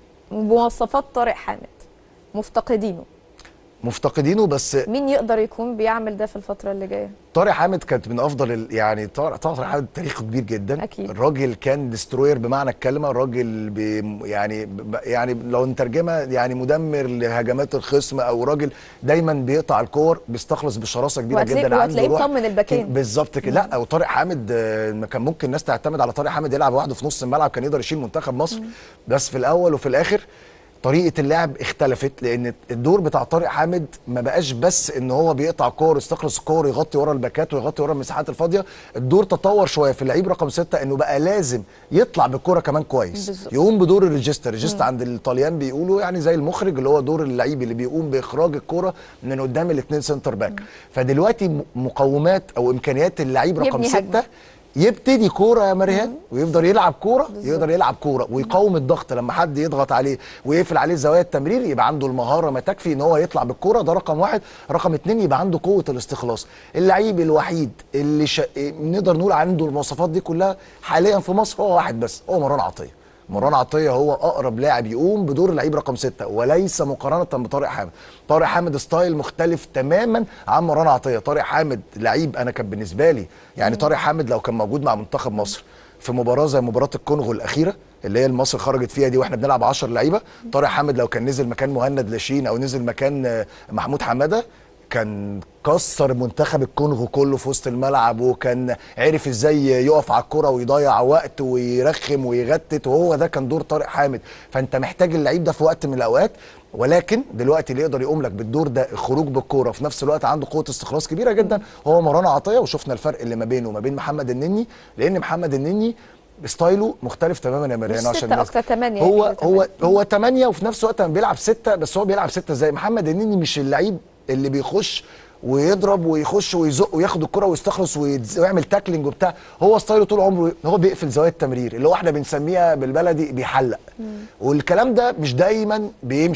مواصفات طارق حامد مفتقدينه مفتقدينه بس مين يقدر يكون بيعمل ده في الفتره اللي جايه طارق حامد كانت من افضل ال- يعني طارق طارق حامد تاريخه كبير جدا أكيد. الراجل كان دستروير بمعنى الكلمه الراجل بي يعني ب- يعني لو نترجمها يعني مدمر لهجمات الخصم او راجل دايما بيقطع الكور بيستخلص بشراسه كبيره وهتلاقي- جدا وهتلاقيه روح مطمن الباكين. بالظبط كده لا وطارق حامد آه، ما كان ممكن الناس تعتمد على طارق حامد يلعب لوحده في نص الملعب كان يقدر يشيل منتخب مصر بس في الاول وفي الاخر طريقه اللعب اختلفت لان الدور بتاع طارق حامد ما بقاش بس ان هو بيقطع كور يستخلص الكور يغطي ورا الباكات ويغطي ورا المساحات الفاضيه الدور تطور شويه في اللعيب رقم ستة انه بقى لازم يطلع بالكوره كمان كويس بالظبط. يقوم بدور الريجستر الريجستر عند الطليان بيقولوا يعني زي المخرج اللي هو دور اللعيب اللي بيقوم باخراج الكوره من قدام الاثنين سنتر باك فدلوقتي م- مقومات او امكانيات اللعيب رقم يبني هجمة. ستة يبتدي كوره يا مريان ويفضل يلعب كوره يقدر يلعب كوره ويقاوم الضغط لما حد يضغط عليه ويقفل عليه زوايا التمرير يبقى عنده المهاره ما تكفي ان هو يطلع بالكوره ده رقم واحد رقم اتنين يبقى عنده قوه الاستخلاص اللعيب الوحيد اللي ش... نقدر نقول عنده المواصفات دي كلها حاليا في مصر هو واحد بس هو مروان عطيه مروان عطيه هو اقرب لاعب يقوم بدور اللعيب رقم ستة وليس مقارنه بطارق حامد طارق حامد ستايل مختلف تماما عن مروان عطيه طارق حامد لعيب انا كان بالنسبه لي يعني طارق حامد لو كان موجود مع منتخب مصر في مباراه زي مباراه الكونغو الاخيره اللي هي مصر خرجت فيها دي واحنا بنلعب 10 لعيبه طارق حامد لو كان نزل مكان مهند لاشين او نزل مكان آه، محمود حماده كان كسر منتخب الكونغو كله في وسط الملعب وكان عرف ازاي يقف على الكرة ويضيع وقت ويرخم ويغتت وهو ده كان دور طارق حامد فانت محتاج اللعيب ده في وقت من الاوقات ولكن دلوقتي اللي يقدر يقوم لك بالدور ده الخروج بالكوره في نفس الوقت عنده قوه استخلاص كبيره جدا هو مروان عطيه وشفنا الفرق اللي ما بينه وما بين محمد النني لان محمد النني ستايله مختلف تماما يا مريان مش عشان ستة الناس- أكتر، تمانية هو يعني هو تمانية. هو 8 وفي نفس الوقت لما بيلعب 6 بس هو بيلعب 6 زي محمد النني مش اللعيب اللي بيخش ويضرب ويخش ويزق وياخد الكره ويستخلص ويتز- ويعمل تاكلينج وبتاع هو ستايله طول عمره هو بيقفل زوايا التمرير اللي هو احنا بنسميها بالبلدي بيحلق والكلام ده مش دايما بيمشي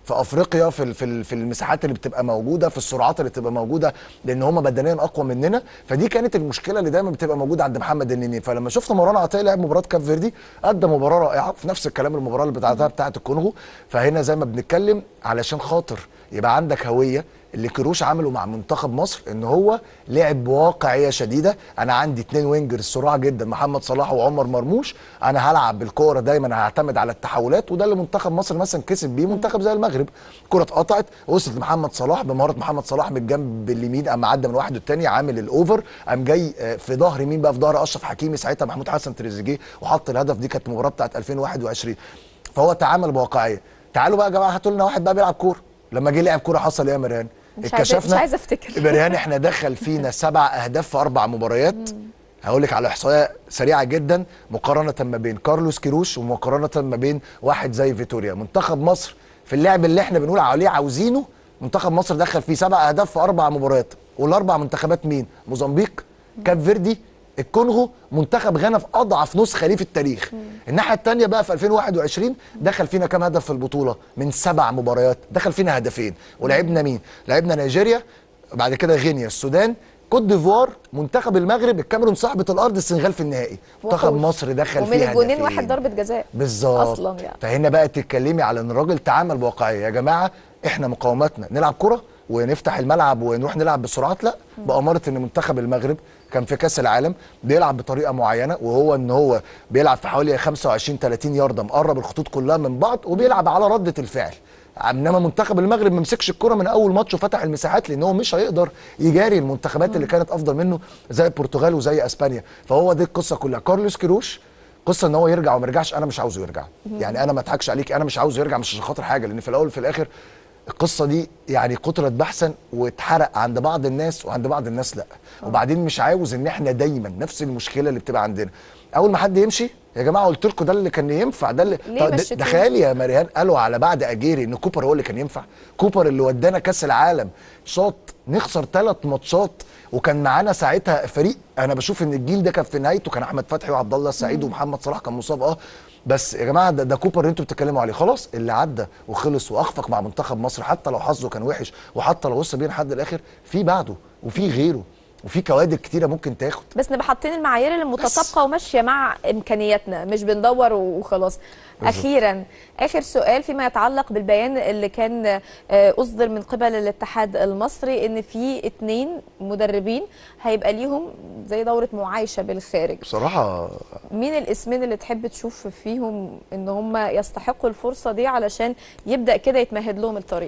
في افريقيا في ال- في ال- في المساحات اللي بتبقى موجوده في السرعات اللي بتبقى موجوده لان هم بدنيا اقوى مننا فدي كانت المشكله اللي دايما بتبقى موجوده عند محمد النني فلما شفنا مروان عطيه لعب مباراه كاب فيردي ادى مباراه رائعه في نفس الكلام المباراه اللي بتاعتها بتاعه الكونغو فهنا زي ما بنتكلم علشان خاطر يبقى عندك هويه اللي كروش عمله مع منتخب مصر ان هو لعب بواقعيه شديده انا عندي اتنين وينجرز سرعه جدا محمد صلاح وعمر مرموش انا هلعب بالكوره دايما هعتمد على التحولات وده اللي منتخب مصر مثلا كسب بيه منتخب زي المغرب الكره اتقطعت وصلت لمحمد صلاح بمهاره محمد صلاح من الجنب اليمين قام عدى من واحد والتاني عامل الاوفر قام جاي آه، في ظهر مين بقى في ظهر اشرف حكيمي ساعتها محمود حسن تريزيجيه وحط الهدف دي كانت المباراه بتاعت 2021 فهو تعامل بواقعيه تعالوا بقى يا جماعه هاتوا لنا واحد بقى بيلعب كوره لما جه لعب كوره حصل ايه يا مريان مش عايزة- مش عايزة أفتكر. مريان احنا دخل فينا سبع اهداف في اربع مباريات هقول لك على احصائيه سريعه جدا مقارنه ما بين كارلوس كيروش ومقارنه ما بين واحد زي فيتوريا منتخب مصر في اللعب اللي احنا بنقول عليه عاوزينه منتخب مصر دخل فيه سبع اهداف في اربع مباريات والاربع منتخبات مين موزمبيق كاب فيردي الكونغو منتخب غانا في اضعف نسخه ليه في التاريخ الناحيه الثانيه بقى في 2021 دخل فينا كام هدف في البطوله من سبع مباريات دخل فينا هدفين ولعبنا مين لعبنا نيجيريا بعد كده غينيا السودان كوت ديفوار منتخب المغرب الكاميرون صاحبه الارض السنغال في النهائي منتخب وخوف. مصر دخل ومن فيه الجونين هدفين. واحد ضربه جزاء بالظبط اصلا يعني فهنا بقى تتكلمي على ان الراجل تعامل بواقعيه يا جماعه احنا مقاومتنا نلعب كره ونفتح الملعب ونروح نلعب بسرعات لا باماره ان منتخب المغرب كان في كاس العالم بيلعب بطريقه معينه وهو ان هو بيلعب في حوالي 25 30 يارده مقرب الخطوط كلها من بعض وبيلعب على رده الفعل انما منتخب المغرب ما مسكش الكره من اول ماتش وفتح المساحات لان هو مش هيقدر يجاري المنتخبات اللي كانت افضل منه زي البرتغال وزي اسبانيا فهو دي القصه كلها كارلوس كيروش قصه ان هو يرجع وما يرجعش انا مش عاوزه يرجع يعني انا ما اضحكش عليك انا مش عاوزه يرجع مش عشان خاطر حاجه لان في الاول وفي الاخر القصه دي يعني قتلت بحثا واتحرق عند بعض الناس وعند بعض الناس لا وبعدين مش عاوز ان احنا دايما نفس المشكله اللي بتبقى عندنا اول ما حد يمشي يا جماعه قلت لكم ده اللي كان ينفع ده اللي ليه طب ده- مشيتوه؟ تخيلي يا مريان قالوا على بعد اجيري ان كوبر هو اللي كان ينفع كوبر اللي ودانا كاس العالم شاط نخسر ثلاث ماتشات وكان معانا ساعتها فريق انا بشوف ان الجيل ده كان في نهايته كان احمد فتحي وعبد الله السعيد ومحمد صلاح كان مصاب اه بس يا جماعه ده, ده كوبر اللي انتوا بتتكلموا عليه خلاص اللي عدى وخلص واخفق مع منتخب مصر حتى لو حظه كان وحش وحتى لو وصل بيه لحد الاخر في بعده وفي غيره وفي كوادر كتيره ممكن تاخد بس نبقى حاطين المعايير المتطابقه وماشيه مع امكانياتنا مش بندور وخلاص اخيرا اخر سؤال فيما يتعلق بالبيان اللي كان آه، اصدر من قبل الاتحاد المصري ان في اتنين مدربين هيبقى ليهم زي دوره معايشه بالخارج بصراحه مين الاسمين اللي تحب تشوف فيهم ان هم يستحقوا الفرصه دي علشان يبدا كده يتمهد لهم الطريق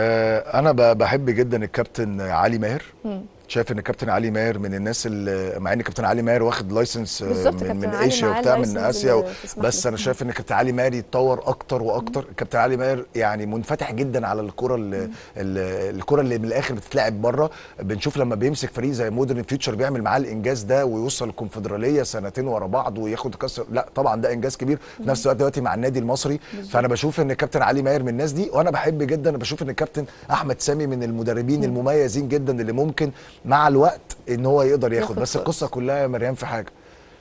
آه، انا ب- بحب جدا الكابتن علي ماهر شايف ان الكابتن علي ماهر من الناس اللي مع ان كابتن علي ماهر واخد لايسنس آه، بالظبط، من, كابتن من علي ايشيا معاه وبتاع من اللايسنس اسيا و... اللي تسمح بس له. انا شايف ان كابتن علي ماهر يتطور اكتر واكتر كابتن علي ماهر يعني منفتح جدا على الكره اللي ال- الكره اللي من الاخر بتتلعب بره بنشوف لما بيمسك فريق زي مودرن فيوتشر بيعمل معاه الانجاز ده ويوصل الكونفدراليه سنتين ورا بعض وياخد كاس لا طبعا ده انجاز كبير في نفس الوقت دلوقتي مع النادي المصري فانا بشوف ان الكابتن علي ماهر من الناس دي وانا بحب جدا بشوف ان الكابتن احمد سامي من المدربين المميزين جدا اللي ممكن مع الوقت ان هو يقدر ياخد ياخد بس فرصة. القصه كلها يا مريم في حاجه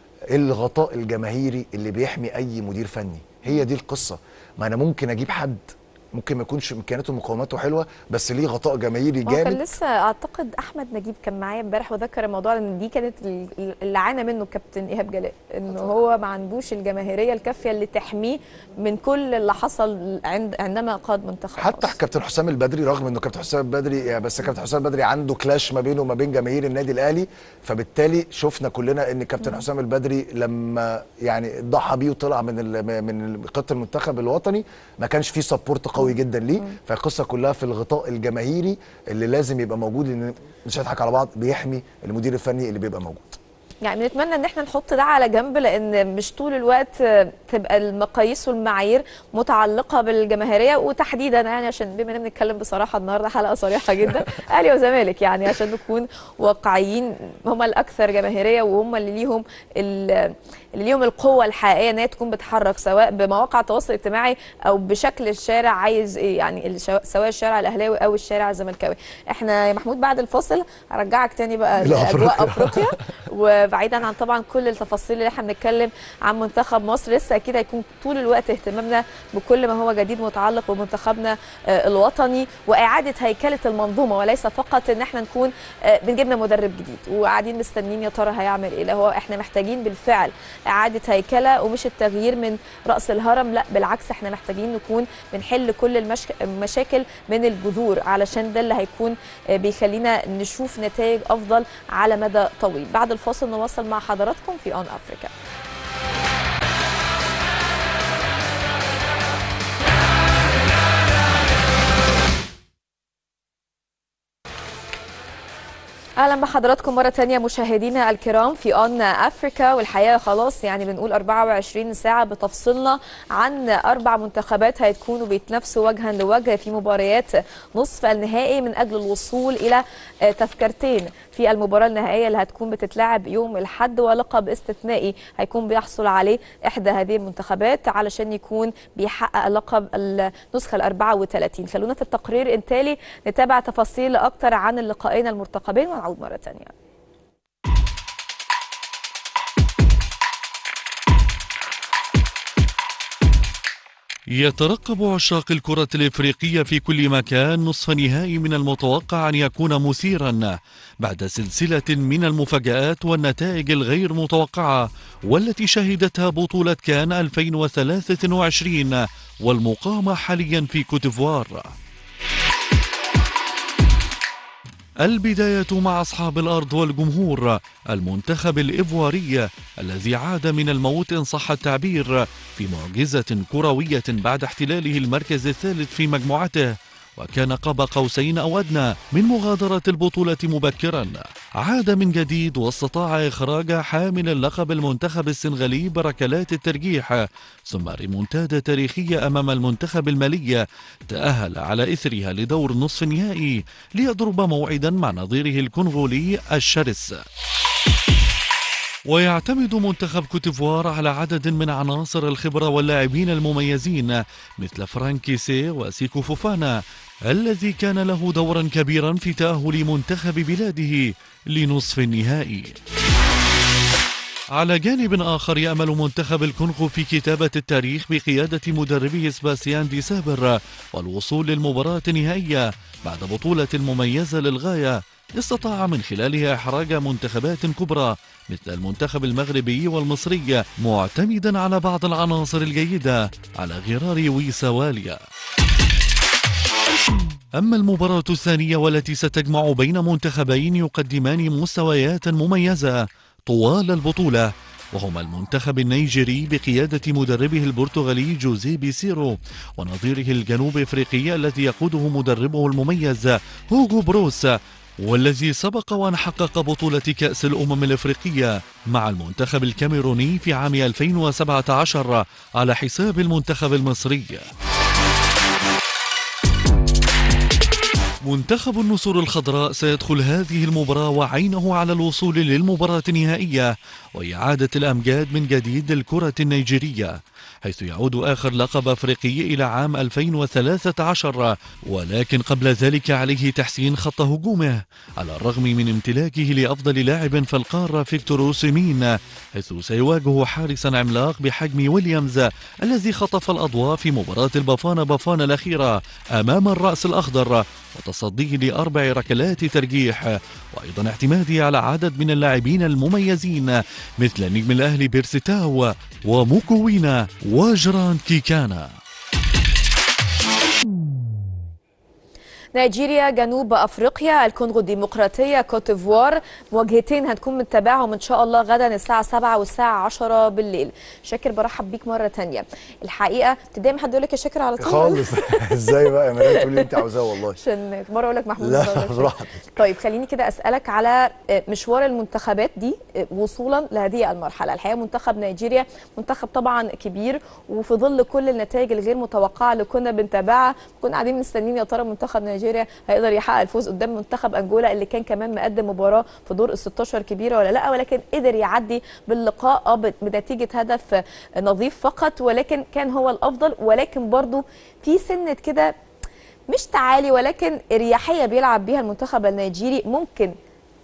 الغطاء الجماهيري اللي بيحمي اي مدير فني هي دي القصه ما انا ممكن اجيب حد ممكن ما يكونش امكانياته ومقوماته حلوه بس ليه غطاء جماهيري ما هو كان جامد لسه اعتقد احمد نجيب كان معايا امبارح وذكر الموضوع ان دي كانت ال- اللي عانى منه الكابتن ايهاب جلال ان هو ما عندوش الجماهيريه الكافيه اللي تحميه من كل اللي حصل عند عندما قاد منتخب حتى مصر. كابتن حسام البدري رغم انه كابتن حسام البدري يعني بس كابتن حسام البدري عنده كلاش ما بينه وما بين جماهير النادي الاهلي فبالتالي شفنا كلنا ان كابتن حسام البدري لما يعني ضحى بيه وطلع من ال- من قياده المنتخب الوطني ما كانش فيه سبورت قوي جدا ليه فالقصه كلها في الغطاء الجماهيري اللي لازم يبقى موجود لان مش هنضحك على بعض بيحمي المدير الفني اللي بيبقى موجود يعني بنتمنى ان احنا نحط ده على جنب لان مش طول الوقت آه، تبقى المقاييس والمعايير متعلقه بالجماهيريه وتحديدا يعني عشان بما اننا بنتكلم بصراحه النهارده حلقه صريحه جدا اهلي وزمالك يعني عشان نكون واقعيين هم الاكثر جماهيريه وهم اللي ليهم ال- اللي ليهم القوه الحقيقيه ان هي تكون بتحرك سواء بمواقع التواصل الاجتماعي او بشكل الشارع عايز ايه يعني الشو- سواء الشارع الاهلاوي او الشارع الزملكاوي احنا يا محمود بعد الفاصل هرجعك تاني بقى إلى لاجواء أفريقيا. افريقيا و وبعيدا عن طبعا كل التفاصيل اللي احنا بنتكلم عن منتخب مصر لسه اكيد هيكون طول الوقت اهتمامنا بكل ما هو جديد متعلق بمنتخبنا آه، الوطني واعاده هيكله المنظومه وليس فقط ان احنا نكون آه، بنجيبنا مدرب جديد وقاعدين مستنيين يا ترى هيعمل ايه لا هو احنا محتاجين بالفعل اعاده هيكله ومش التغيير من راس الهرم لا بالعكس احنا محتاجين نكون بنحل كل المشك... المشاكل من الجذور علشان ده اللي هيكون آه، بيخلينا نشوف نتائج افضل على مدى طويل بعد الفاصل نواصل مع حضراتكم في اون افريكا اهلا بحضراتكم مره تانية مشاهدينا الكرام في اون افريكا والحقيقه خلاص يعني بنقول 24 ساعه بتفصلنا عن اربع منتخبات هيكونوا بيتنافسوا وجها لوجه في مباريات نصف النهائي من اجل الوصول الى آه، تذكرتين في المباراه النهائيه اللي هتكون بتتلعب يوم الاحد ولقب استثنائي هيكون بيحصل عليه احدى هذه المنتخبات علشان يكون بيحقق لقب النسخه ال 34 خلونا في التقرير التالي نتابع تفاصيل اكتر عن اللقاءين المرتقبين ونعود مره ثانيه يترقب عشاق الكرة الإفريقية في كل مكان نصف نهائي من المتوقع أن يكون مثيرا بعد سلسلة من المفاجآت والنتائج الغير متوقعة والتي شهدتها بطولة كان 2023 والمقامة حاليا في كوتيفوار البداية مع أصحاب الأرض والجمهور المنتخب الإيفواري الذي عاد من الموت إن صح التعبير في معجزة كروية بعد احتلاله المركز الثالث في مجموعته وكان قاب قوسين أو أدنى من مغادرة البطولة مبكرا عاد من جديد واستطاع إخراج حامل اللقب المنتخب السنغالي بركلات الترجيح ثم ريمونتادا تاريخية أمام المنتخب المالي تأهل على إثرها لدور نصف النهائي ليضرب موعدا مع نظيره الكونغولي الشرس ويعتمد منتخب كوتيفوار على عدد من عناصر الخبرة واللاعبين المميزين مثل فرانكيسي وسيكو فوفانا الذي كان له دورا كبيرا في تأهل منتخب بلاده لنصف النهائي على جانب آخر يأمل منتخب الكونغو في كتابة التاريخ بقيادة مدربه سباسيان دي سابر والوصول للمباراة النهائية بعد بطولة مميزة للغاية استطاع من خلالها إحراج منتخبات كبرى مثل المنتخب المغربي والمصري معتمدا على بعض العناصر الجيدة على غرار ويسواليا أما المباراة الثانية والتي ستجمع بين منتخبين يقدمان مستويات مميزة طوال البطولة وهما المنتخب النيجيري بقيادة مدربه البرتغالي جوزيه بيسيرو ونظيره الجنوب افريقي الذي يقوده مدربه المميز هوغو بروس والذي سبق وان حقق بطولة كأس الأمم الأفريقية مع المنتخب الكاميروني في عام 2017 على حساب المنتخب المصري منتخب النسور الخضراء سيدخل هذه المباراة وعينه على الوصول للمباراة النهائية وإعادة الأمجاد من جديد للكرة النيجيرية حيث يعود آخر لقب أفريقي إلى عام 2013 ولكن قبل ذلك عليه تحسين خط هجومه على الرغم من امتلاكه لأفضل لاعب في القارة فيكتور أوسيمين حيث سيواجه حارسا عملاق بحجم ويليامز الذي خطف الأضواء في مباراة البافانا بافانا الأخيرة أمام الرأس الأخضر وتصديه لأربع ركلات ترجيح وأيضا اعتماده على عدد من اللاعبين المميزين مثل نجم الأهلي بيرسيتاو وموكوينا وجران كيكانا نيجيريا جنوب افريقيا الكونغو الديمقراطيه كوتيفوار مواجهتين هنكون متابعهم ان شاء الله غدا الساعه 7 والساعه 10 بالليل شاكر برحب بيك مره تانية الحقيقه تبداي ما حد يقول لك يا شاكر على طول خالص ازاي بقى يا مريم تقولي اللي انت عاوزاه والله عشان مره اقول لك محمود لا، مرة أقول لك شاكر. براحتك. طيب خليني كده اسالك على مشوار المنتخبات دي وصولا لهذه المرحله الحقيقه منتخب نيجيريا منتخب طبعا كبير وفي ظل كل النتائج الغير متوقعه اللي كنا بنتابعها كنا قاعدين مستنيين يا ترى منتخب نيجيريا هيقدر يحقق الفوز قدام منتخب انجولا اللي كان كمان مقدم مباراه في دور ال 16 كبيره ولا لا ولكن قدر يعدي باللقاء اه بنتيجه هدف نظيف فقط ولكن كان هو الافضل ولكن برضو في سنه كده مش تعالي ولكن اريحيه بيلعب بيها المنتخب النيجيري ممكن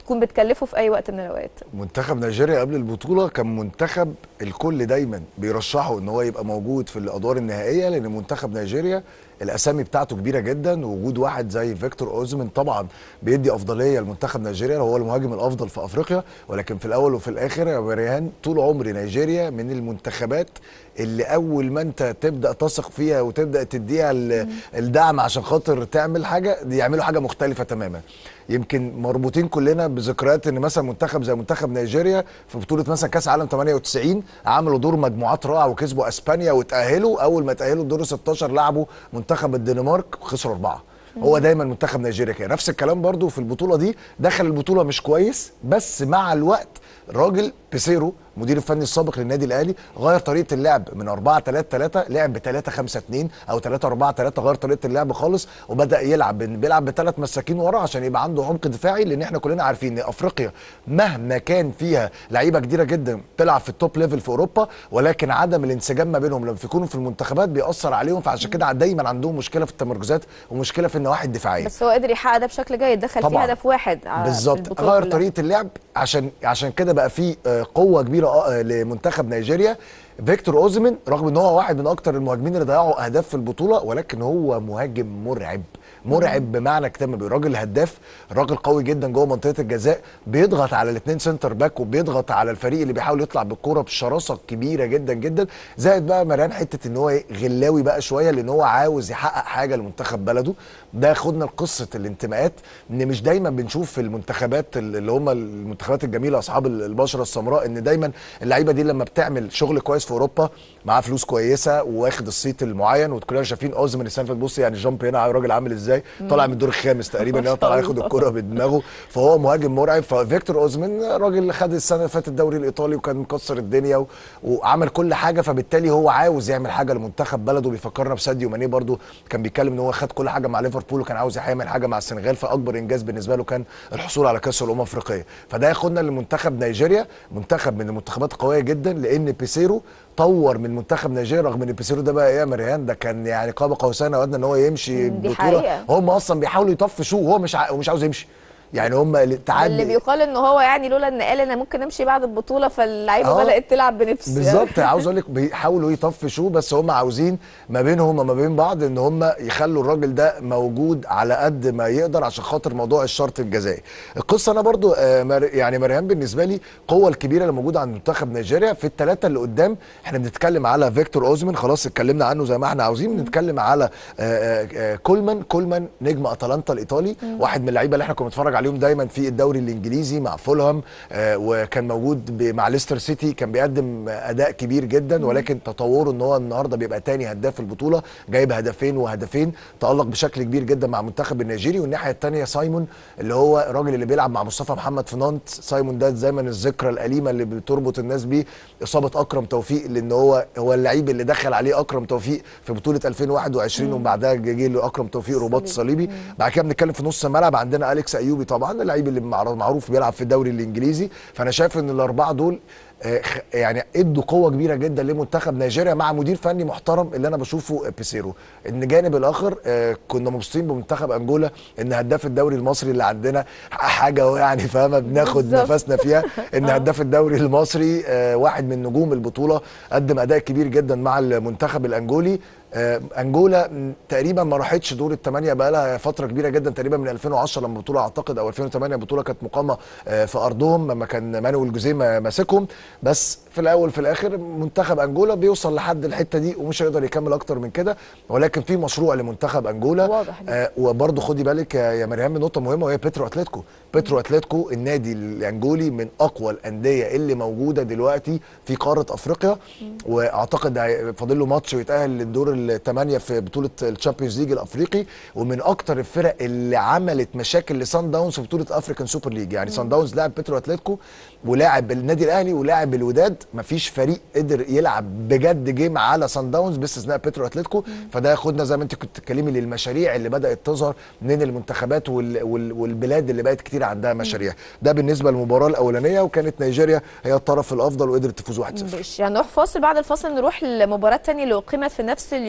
تكون بتكلفه في اي وقت من الاوقات منتخب نيجيريا قبل البطوله كان منتخب الكل دايما بيرشحه ان هو يبقى موجود في الادوار النهائيه لان منتخب نيجيريا الاسامي بتاعته كبيره جدا ووجود واحد زي فيكتور اوزمن طبعا بيدي افضليه لمنتخب نيجيريا هو المهاجم الافضل في افريقيا ولكن في الاول وفي الاخر يا مريهان طول عمر نيجيريا من المنتخبات اللي اول ما انت تبدا تثق فيها وتبدا تديها ال- الدعم عشان خاطر تعمل حاجه دي يعملوا حاجه مختلفه تماما يمكن مربوطين كلنا بذكريات ان مثلا منتخب زي منتخب نيجيريا في بطوله مثلا كاس عالم 98 عملوا دور مجموعات رائع وكسبوا اسبانيا وتاهلوا اول ما تاهلوا الدور 16 لعبوا منتخب الدنمارك وخسروا اربعه هو دايما منتخب نيجيريا كده نفس الكلام برضو في البطوله دي دخل البطوله مش كويس بس مع الوقت الراجل بيسيرو المدير الفني السابق للنادي الاهلي غير طريقه اللعب من 4 3 3 لعب ب 3 5 2 او 3 4 3 غير طريقه اللعب خالص وبدا يلعب بيلعب بثلاث مساكين ورا عشان يبقى عنده عمق دفاعي لان احنا كلنا عارفين ان افريقيا مهما كان فيها لعيبه كتيره جدا بتلعب في التوب ليفل في اوروبا ولكن عدم الانسجام ما بينهم لما يكونوا في المنتخبات بيأثر عليهم فعشان كده دايما عندهم مشكله في التمركزات ومشكله في النواحي الدفاعيه بس هو قدر يحقق ده بشكل جيد دخل فيه طبعاً. هدف واحد ع- في بالظبط البطولة غير كلها. طريقه اللعب عشان عشان كده بقى في آه، قوه كبيره آه، لمنتخب نيجيريا فيكتور اوزمن رغم ان هو واحد من اكتر المهاجمين اللي ضيعوا اهداف في البطوله ولكن هو مهاجم مرعب مرعب بمعنى كتاب راجل هداف راجل قوي جدا جوه منطقه الجزاء بيضغط على الاثنين سنتر باك وبيضغط على الفريق اللي بيحاول يطلع بالكوره بشراسه كبيره جدا جدا زائد بقى مريان حته ان هو إيه، غلاوي بقى شويه لان هو عاوز يحقق حاجه لمنتخب بلده ده ياخدنا لقصه الانتماءات ان مش دايما بنشوف في المنتخبات اللي هم المنتخبات الجميله اصحاب البشره السمراء ان دايما اللعيبه دي لما بتعمل شغل كويس في اوروبا معاه فلوس كويسه واخد الصيت المعين وكلنا شايفين اوزمن السنه اللي فاتت بص يعني جامب هنا الراجل عامل ازاي طالع من الدور الخامس تقريبا ما شاء هنا طالع ياخد الله. الكره بدماغه فهو مهاجم مرعب ففيكتور اوزمن راجل خد السنه اللي فاتت الدوري الايطالي وكان مكسر الدنيا و... وعمل كل حاجه فبالتالي هو عاوز يعمل حاجه لمنتخب بلده بيفكرنا بساديو ماني برضو كان بيتكلم ان هو خد كل حاجه مع ليفربول وكان عاوز يعمل حاجه مع السنغال فاكبر انجاز بالنسبه له كان الحصول على كاس الامم الافريقيه فده ياخدنا لمنتخب نيجيريا منتخب من المنتخبات القويه جدا لان بيسيرو طور من منتخب نيجيريا رغم ان بيسيرو ده بقى ايه يا مريان ده كان يعني قاب قوسين او ادنى ان هو يمشي مم، دي بطوله حقيقة. هم اصلا بيحاولوا يطفشوه وهو مش ع... ومش عاوز يمشي يعني هم التعدي اللي بيقال ان هو يعني لولا ان قال انا ممكن امشي بعد البطوله فاللعيبه آه. بدات تلعب بنفس بالظبط عاوز اقول لك بيحاولوا يطفشوه بس هم عاوزين ما بينهم وما بين بعض ان هم يخلوا الراجل ده موجود على قد ما يقدر عشان خاطر موضوع الشرط الجزائي القصه انا برضو آه، مر- يعني مريم بالنسبه لي القوه الكبيره اللي موجوده عند منتخب نيجيريا في الثلاثه اللي قدام احنا بنتكلم على فيكتور اوزمن خلاص اتكلمنا عنه زي ما احنا عاوزين بنتكلم على آه، آه، آه، كولمان كولمان نجم اتلانتا الايطالي واحد من اللعيبه اللي احنا كنا بنتفرج عليهم دايما في الدوري الانجليزي مع فولهام آه، وكان موجود ب- مع ليستر سيتي كان بيقدم اداء كبير جدا ولكن تطوره ان هو النهارده بيبقى تاني هداف البطوله جايب هدفين وهدفين تالق بشكل كبير جدا مع المنتخب النيجيري والناحيه الثانيه سايمون اللي هو الراجل اللي بيلعب مع مصطفى محمد في نانت سايمون ده دايما الذكرى الاليمه اللي بتربط الناس بيه اصابه اكرم توفيق لان هو هو اللعيب اللي دخل عليه اكرم توفيق في بطوله 2021 وبعدها جه له اكرم توفيق رباط صليبي بعد كده بنتكلم في نص الملعب عندنا اليكس ايوبي طبعا اللعيب اللي معر- معروف بيلعب في الدوري الانجليزي فانا شايف ان الاربعه دول آه، خ- يعني ادوا قوه كبيره جدا لمنتخب نيجيريا مع مدير فني محترم اللي انا بشوفه بيسيرو الجانب الاخر آه، كنا مبسوطين بمنتخب انجولا ان هداف الدوري المصري اللي عندنا حاجه يعني فاهمه بناخد بالظبط. نفسنا فيها ان هداف الدوري المصري آه، واحد من نجوم البطوله قدم اداء كبير جدا مع المنتخب الانجولي آه، انجولا م، تقريبا ما راحتش دور الثمانيه بقى لها فتره كبيره جدا تقريبا من 2010 لما البطوله اعتقد او 2008 البطوله كانت مقامه آه، في ارضهم لما كان مانويل جوزيه ما- ماسكهم بس في الاول في الاخر منتخب انجولا بيوصل لحد الحته دي ومش هيقدر يكمل اكتر من كده ولكن في مشروع لمنتخب انجولا واضح جدا. آه وبرضه خدي بالك يا يا مريم من نقطه مهمه وهي بيترو اتلتيكو بيترو اتلتيكو النادي الانجولي من اقوى الانديه اللي موجوده دلوقتي في قاره افريقيا واعتقد هي- فاضل له ماتش ويتاهل للدور الثمانيه في بطوله الشامبيونز ليج الافريقي ومن اكتر الفرق اللي عملت مشاكل لسان داونز في بطوله افريكان سوبر ليج يعني سان داونز لاعب بيترو اتلتيكو ولاعب النادي الاهلي ولاعب الوداد مفيش فريق قدر يلعب بجد جيم على سان داونز باستثناء بيترو اتلتيكو فده ياخدنا زي ما انت كنت بتتكلمي للمشاريع اللي بدات تظهر من المنتخبات وال وال والبلاد اللي بقت كتير عندها مشاريع ده بالنسبه للمباراه الاولانيه وكانت نيجيريا هي الطرف الافضل وقدرت تفوز 1-0 ماشي هنروح فاصل بعد الفاصل نروح لمباراة تانية اللي أقيمت في نفس اليوم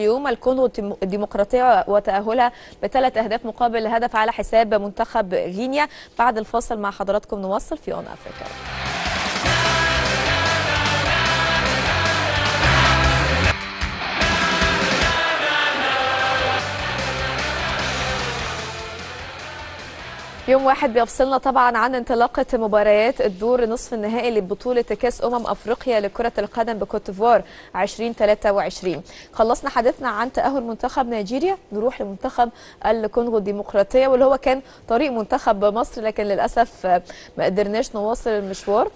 اليوم الكونغو الديمقراطيه وتاهلها بثلاث اهداف مقابل هدف على حساب منتخب غينيا بعد الفاصل مع حضراتكم نواصل في اون افريكا يوم واحد بيفصلنا طبعا عن انطلاقة مباريات الدور نصف النهائي لبطولة كأس أمم أفريقيا لكرة القدم بكوتيفوار 2023 خلصنا حديثنا عن تأهل منتخب نيجيريا نروح لمنتخب الكونغو الديمقراطية واللي هو كان طريق منتخب مصر لكن للأسف ما قدرناش نواصل المشوار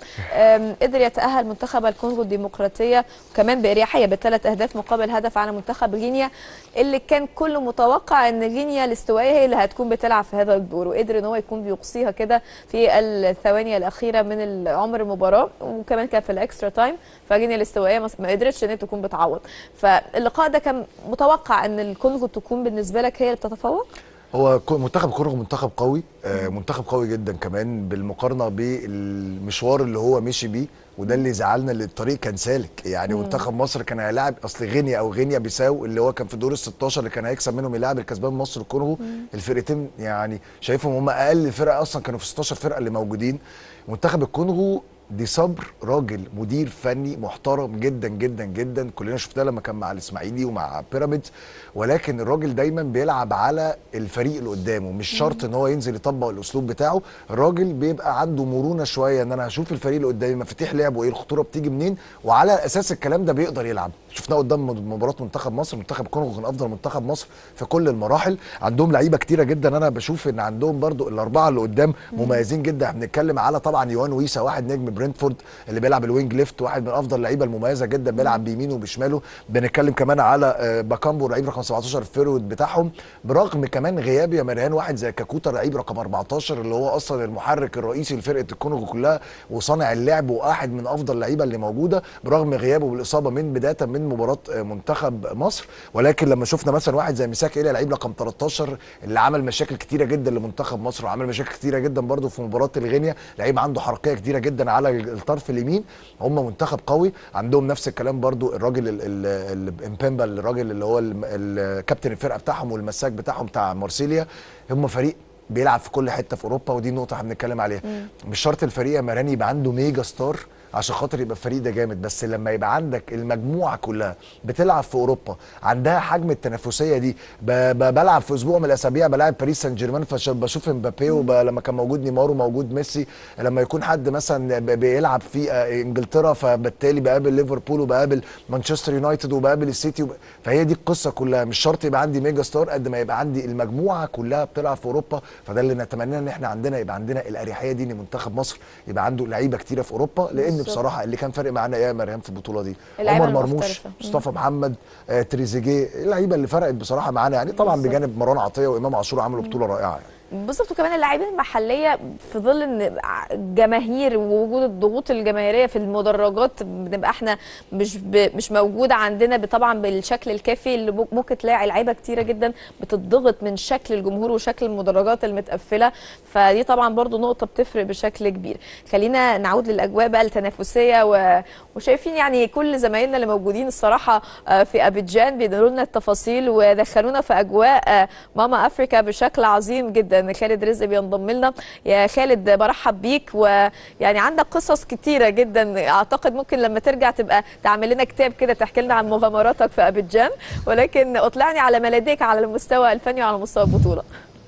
قدر يتأهل منتخب الكونغو الديمقراطية كمان بإريحية بثلاث أهداف مقابل هدف على منتخب غينيا اللي كان كله متوقع ان غينيا الاستوائيه هي اللي هتكون بتلعب في هذا الدور وقدر ان هو يكون بيقصيها كده في الثواني الاخيره من عمر المباراه وكمان كان في الاكسترا تايم فغينيا الاستوائيه ما قدرتش ان هي تكون بتعوض فاللقاء ده كان متوقع ان الكونغو تكون بالنسبه لك هي اللي بتتفوق هو منتخب كونغو منتخب قوي منتخب قوي جدا كمان بالمقارنه بالمشوار اللي هو مشي بيه وده اللي زعلنا اللي الطريق كان سالك يعني مم. منتخب مصر كان هيلاعب اصل غينيا او غينيا بيساو اللي هو كان في دور ال 16 اللي كان هيكسب منهم يلاعب الكسبان مصر الكونغو الفرقتين يعني شايفهم هم اقل فرقه اصلا كانوا في 16 فرقه اللي موجودين منتخب الكونغو دي صبر راجل مدير فني محترم جدا جدا جدا كلنا شفناه لما كان مع الاسماعيلي ومع بيراميدز ولكن الراجل دايما بيلعب على الفريق اللي قدامه مش شرط ان هو ينزل يطبق الاسلوب بتاعه الراجل بيبقى عنده مرونه شويه ان انا هشوف الفريق اللي قدامي مفاتيح لعبه ايه الخطوره بتيجي منين وعلى اساس الكلام ده بيقدر يلعب شفناه قدام مباراه منتخب مصر منتخب كونغو كان افضل منتخب مصر في كل المراحل عندهم لعيبه كتيره جدا انا بشوف ان عندهم برضو الاربعه اللي قدام مميزين جدا احنا بنتكلم على طبعا يوان ويسا واحد نجم برينتفورد اللي بيلعب الوينج ليفت واحد من افضل اللعيبه المميزه جدا بيلعب بيمينه وبشماله بنتكلم كمان على باكامبو لعيب رقم 17 الفيرود بتاعهم برغم كمان غياب يا مريان واحد زي كاكوتا لعيب رقم 14 اللي هو اصلا المحرك الرئيسي لفرقه الكونغو كلها وصانع اللعب واحد من افضل اللعيبه اللي موجوده برغم غيابه بالاصابه من بدايه من مباراه منتخب مصر ولكن لما شفنا مثلا واحد زي مساك إلي لعيب رقم 13 اللي عمل مشاكل كتيره جدا لمنتخب مصر وعمل مشاكل كتيره جدا برده في مباراه الغينيا لعيب عنده حركيه كتيره جدا على الطرف اليمين هم منتخب قوي عندهم نفس الكلام برده الراجل امبامبا الراجل اللي هو الكابتن الفرقه بتاعهم والمساك بتاعهم بتاع مارسيليا هم فريق بيلعب في كل حته في اوروبا ودي نقطه احنا بنتكلم عليها مش شرط الفريق يا مراني يبقى عنده ميجا ستار عشان خاطر يبقى الفريق ده جامد بس لما يبقى عندك المجموعه كلها بتلعب في اوروبا عندها حجم التنافسيه دي بلعب في اسبوع من الاسابيع بلاعب باريس سان جيرمان فبشوف امبابي لما كان موجود نيمار وموجود ميسي لما يكون حد مثلا بيلعب في انجلترا فبالتالي بقابل ليفربول وبقابل مانشستر يونايتد وبقابل السيتي وب... فهي دي القصه كلها مش شرط يبقى عندي ميجا ستار قد ما يبقى عندي المجموعه كلها بتلعب في اوروبا فده اللي نتمناه ان احنا عندنا يبقى عندنا الاريحيه دي ان منتخب مصر يبقى عنده لعيبه كتيره في اوروبا لان بصراحه اللي كان فارق معانا ايه يا مريم في البطوله دي عمر مرموش مصطفى محمد آه تريزيجيه اللعيبه اللي فرقت بصراحه معانا يعني طبعا بجانب مروان عطيه وامام عاشور عملوا بطوله رائعه يعني. بالظبط وكمان اللاعبين المحليه في ظل ان جماهير ووجود الضغوط الجماهيريه في المدرجات بنبقى احنا مش ب... مش موجوده عندنا طبعا بالشكل الكافي اللي ممكن تلاقي لعيبه كتيره جدا بتضغط من شكل الجمهور وشكل المدرجات المتقفله فدي طبعا برضو نقطه بتفرق بشكل كبير خلينا نعود للاجواء بقى التنافسيه و... وشايفين يعني كل زمايلنا اللي موجودين الصراحه في ابيجان بيدلوا لنا التفاصيل ودخلونا في اجواء ماما افريكا بشكل عظيم جدا ان خالد رزق بينضم لنا يا خالد برحب بيك ويعني عندك قصص كتيره جدا اعتقد ممكن لما ترجع تبقى تعمل لنا كتاب كده تحكي لنا عن مغامراتك في ابيجان ولكن اطلعني على ملاديك على المستوى الفني وعلى مستوى البطوله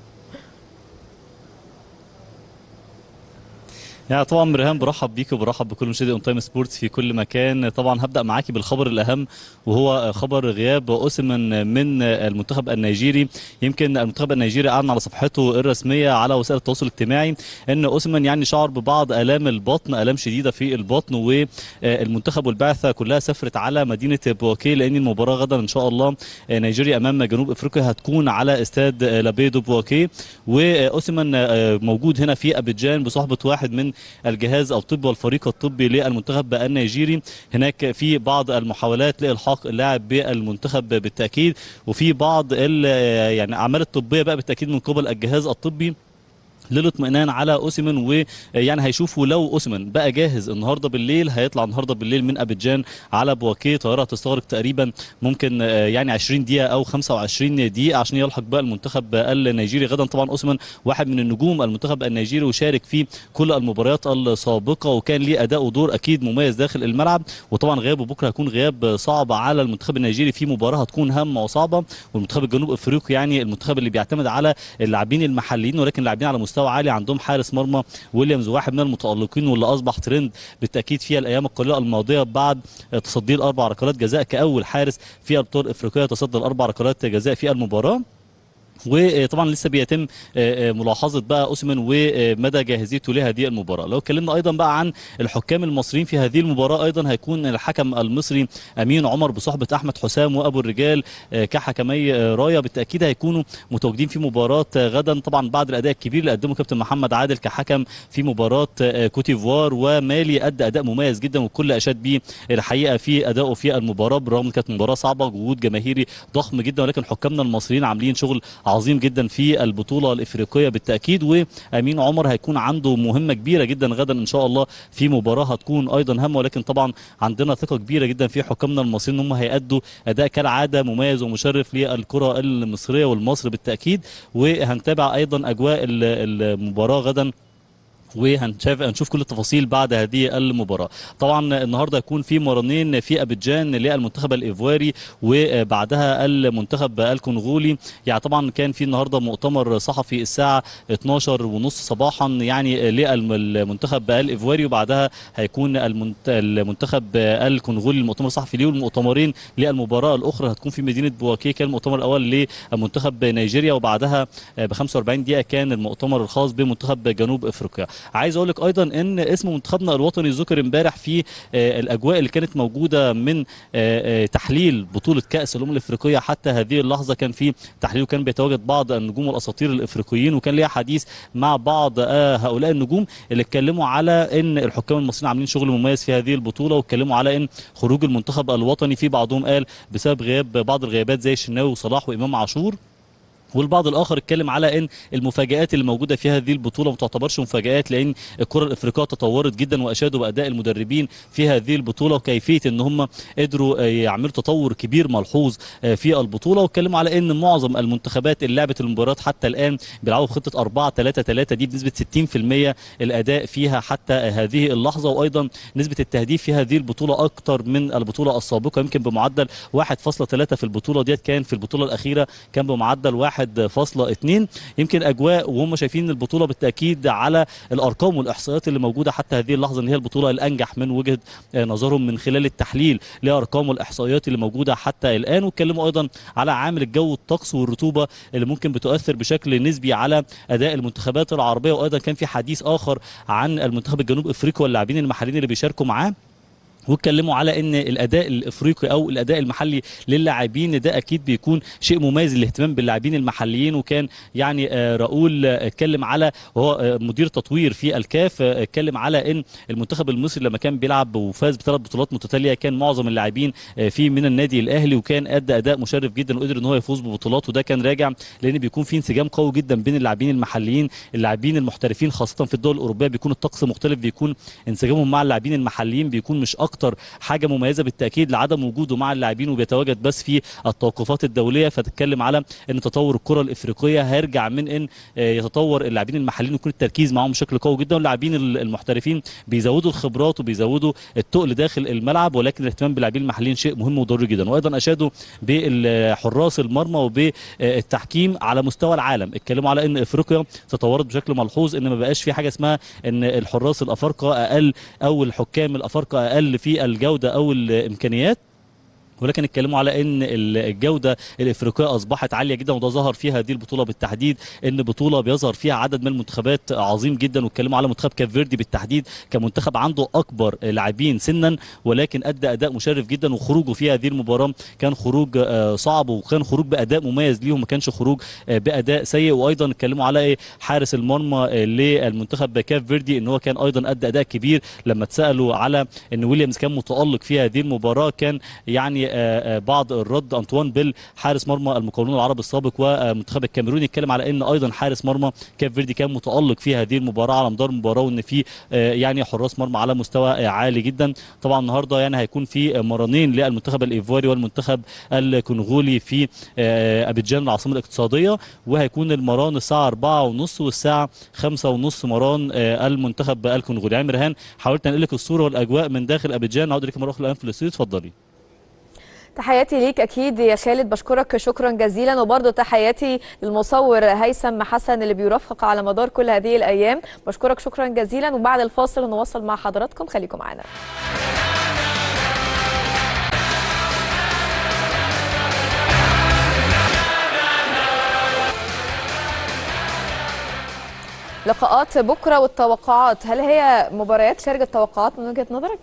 يعني طبعا مرهان برحب بيك وبرحب بكل مشاهدي اون تايم سبورتس في كل مكان طبعا هبدا معاكي بالخبر الاهم وهو خبر غياب اوسمن من المنتخب النيجيري يمكن المنتخب النيجيري اعلن على صفحته الرسميه على وسائل التواصل الاجتماعي ان اوسمن يعني شعر ببعض الام البطن الام شديده في البطن والمنتخب والبعثه كلها سافرت على مدينه بواكي لان المباراه غدا ان شاء الله نيجيريا امام جنوب افريقيا هتكون على استاد لابيدو بواكي واوسمن موجود هنا في ابيجان بصحبه واحد من الجهاز الطبي والفريق الطبي للمنتخب النيجيري هناك في بعض المحاولات لالحاق اللاعب بالمنتخب بالتاكيد وفي بعض يعني الاعمال الطبيه بقى بالتاكيد من قبل الجهاز الطبي للاطمئنان على اوسيمن ويعني هيشوفوا لو اوسيمن بقى جاهز النهارده بالليل هيطلع النهارده بالليل من ابيجان على بواكيه طياره هتستغرق تقريبا ممكن آه، يعني 20 دقيقه او 25 دقيقه عشان يلحق بقى المنتخب النيجيري غدا طبعا اوسيمن واحد من النجوم المنتخب النيجيري وشارك في كل المباريات السابقه وكان ليه اداء ودور اكيد مميز داخل الملعب وطبعا غيابه بكره هيكون غياب صعب على المنتخب النيجيري في مباراه هتكون هامه وصعبه والمنتخب الجنوب افريقي يعني المنتخب اللي بيعتمد على اللاعبين المحليين ولكن لاعبين على مستوى عالي عندهم حارس مرمى ويليامز واحد من المتالقين واللي اصبح ترند بالتاكيد في الايام القليله الماضيه بعد تصدي الاربع ركلات جزاء كاول حارس في البطوله الافريقيه تصدى الاربع ركلات جزاء في المباراه وطبعا لسه بيتم آه، آه، ملاحظه بقى اوسمان ومدى جاهزيته لهذه المباراه لو اتكلمنا ايضا بقى عن الحكام المصريين في هذه المباراه ايضا هيكون الحكم المصري امين عمر بصحبه احمد حسام وابو الرجال آه، كحكمي آه، رايه بالتاكيد هيكونوا متواجدين في مباراه آه، غدا طبعا بعد الاداء الكبير اللي قدمه كابتن محمد عادل كحكم في مباراه آه، كوتيفوار ومالي ادى اداء مميز جدا والكل اشاد بيه الحقيقه في ادائه في المباراه بالرغم إن كانت مباراه صعبه وجهود جماهيري ضخم جدا ولكن حكامنا المصريين عاملين شغل عظيم جدا في البطوله الافريقيه بالتاكيد وامين عمر هيكون عنده مهمه كبيره جدا غدا ان شاء الله في مباراه هتكون ايضا هامه ولكن طبعا عندنا ثقه كبيره جدا في حكامنا المصريين ان هم هيأدوا اداء كالعاده مميز ومشرف للكره المصريه والمصر بالتاكيد وهنتابع ايضا اجواء ال- المباراه غدا وهنشوف هنشوف كل التفاصيل بعد هذه المباراه طبعا النهارده هيكون في مرنين في ابيجان للمنتخب الايفواري وبعدها المنتخب الكونغولي يعني طبعا كان في النهارده مؤتمر صحفي الساعه 12 ونص صباحا يعني للمنتخب الايفواري وبعدها هيكون المنت- المنتخب الكونغولي المؤتمر الصحفي ليه والمؤتمرين للمباراه الاخرى هتكون في مدينه بواكيه كان المؤتمر الاول لمنتخب نيجيريا وبعدها ب 45 دقيقه كان المؤتمر الخاص بمنتخب جنوب افريقيا عايز اقول لك ايضا ان اسم منتخبنا الوطني ذكر امبارح في آه، الاجواء اللي كانت موجوده من آه، آه، تحليل بطوله كاس الامم الافريقيه حتى هذه اللحظه كان في تحليل وكان بيتواجد بعض النجوم والاساطير الافريقيين وكان ليها حديث مع بعض آه، هؤلاء النجوم اللي اتكلموا على ان الحكام المصريين عاملين شغل مميز في هذه البطوله واتكلموا على ان خروج المنتخب الوطني في بعضهم قال بسبب غياب بعض الغيابات زي الشناوي وصلاح وامام عاشور والبعض الاخر اتكلم على ان المفاجات اللي موجوده في هذه البطوله ما تعتبرش مفاجات لان الكره الافريقيه تطورت جدا واشادوا باداء المدربين في هذه البطوله وكيفيه ان هم قدروا آه، يعملوا تطور كبير ملحوظ آه، في البطوله واتكلموا على ان معظم المنتخبات اللي لعبت المباريات حتى الان بيلعبوا بخطه 4 3 3 دي بنسبه 60% الاداء فيها حتى هذه اللحظه وايضا نسبه التهديف في هذه البطوله اكتر من البطوله السابقه يمكن بمعدل 1.3 في البطوله ديت كان في البطوله الاخيره كان بمعدل 1.2 يمكن اجواء وهم شايفين البطوله بالتاكيد على الارقام والاحصائيات اللي موجوده حتى هذه اللحظه ان هي البطوله الانجح من وجهه آه، نظرهم من خلال التحليل لارقام والاحصائيات اللي موجوده حتى الان واتكلموا ايضا على عامل الجو الطقس والرطوبه اللي ممكن بتؤثر بشكل نسبي على اداء المنتخبات العربيه وايضا كان في حديث اخر عن المنتخب الجنوب افريقي واللاعبين المحليين اللي بيشاركوا معاه واتكلموا على ان الاداء الافريقي او الاداء المحلي للاعبين ده اكيد بيكون شيء مميز للاهتمام باللاعبين المحليين وكان يعني آه، راؤول آه، اتكلم على وهو آه، مدير تطوير في الكاف آه، اتكلم على ان المنتخب المصري لما كان بيلعب وفاز بثلاث بطولات متتاليه كان معظم اللاعبين آه، فيه من النادي الاهلي وكان ادى اداء مشرف جدا وقدر ان هو يفوز ببطولات وده كان راجع لان بيكون في انسجام قوي جدا بين اللاعبين المحليين اللاعبين المحترفين خاصه في الدول الاوروبيه بيكون الطقس مختلف بيكون انسجامهم مع اللاعبين المحليين بيكون مش اكتر حاجه مميزه بالتاكيد لعدم وجوده مع اللاعبين وبيتواجد بس في التوقفات الدوليه فتتكلم على ان تطور الكره الافريقيه هيرجع من ان آه، يتطور اللاعبين المحليين ويكون التركيز معاهم بشكل قوي جدا واللاعبين ال- المحترفين بيزودوا الخبرات وبيزودوا التقل داخل الملعب ولكن الاهتمام باللاعبين المحليين شيء مهم وضروري جدا وايضا اشادوا بحراس المرمى وبالتحكيم على مستوى العالم اتكلموا على ان افريقيا تطورت بشكل ملحوظ ان ما بقاش في حاجه اسمها ان الحراس الافارقه اقل او الحكام الافارقه اقل في الجوده او الامكانيات ولكن اتكلموا على ان ال- الجوده الافريقيه اصبحت عاليه جدا وده ظهر في هذه البطوله بالتحديد ان بطوله بيظهر فيها عدد من المنتخبات عظيم جدا واتكلموا على منتخب كاب فيردي بالتحديد كمنتخب عنده اكبر لاعبين سنا ولكن ادى اداء مشرف جدا وخروجه في هذه المباراه كان خروج آه، صعب وكان خروج باداء مميز ليهم ما كانش خروج آه، باداء سيء وايضا اتكلموا على إيه حارس المرمى آه، للمنتخب كاب فيردي ان هو كان ايضا ادى اداء كبير لما اتسالوا على ان ويليامز كان متالق في هذه المباراه كان يعني لبعض الرد انطوان بيل حارس مرمى المقاولون العرب السابق ومنتخب الكاميرون يتكلم على ان ايضا حارس مرمى كاب فيردي كان متالق في هذه المباراه على مدار المباراه وان في آه، يعني حراس مرمى على مستوى آه، عالي جدا طبعا النهارده يعني هيكون في مرانين للمنتخب الايفواري والمنتخب الكونغولي في آه، ابيجان العاصمه الاقتصاديه وهيكون المران الساعه 4:30 والساعه 5:30 مران آه، المنتخب الكونغولي عامر رهان حاولت انقل لك الصوره والاجواء من داخل ابيجان اعود لك مره اخرى الان في الاستوديو اتفضلي تحياتي ليك اكيد يا خالد بشكرك شكرا جزيلا وبرضه تحياتي للمصور هيثم حسن اللي بيرافق على مدار كل هذه الايام بشكرك شكرا جزيلا وبعد الفاصل نواصل مع حضراتكم خليكم معنا لقاءات بكره والتوقعات هل هي مباريات خارج التوقعات من وجهه نظرك؟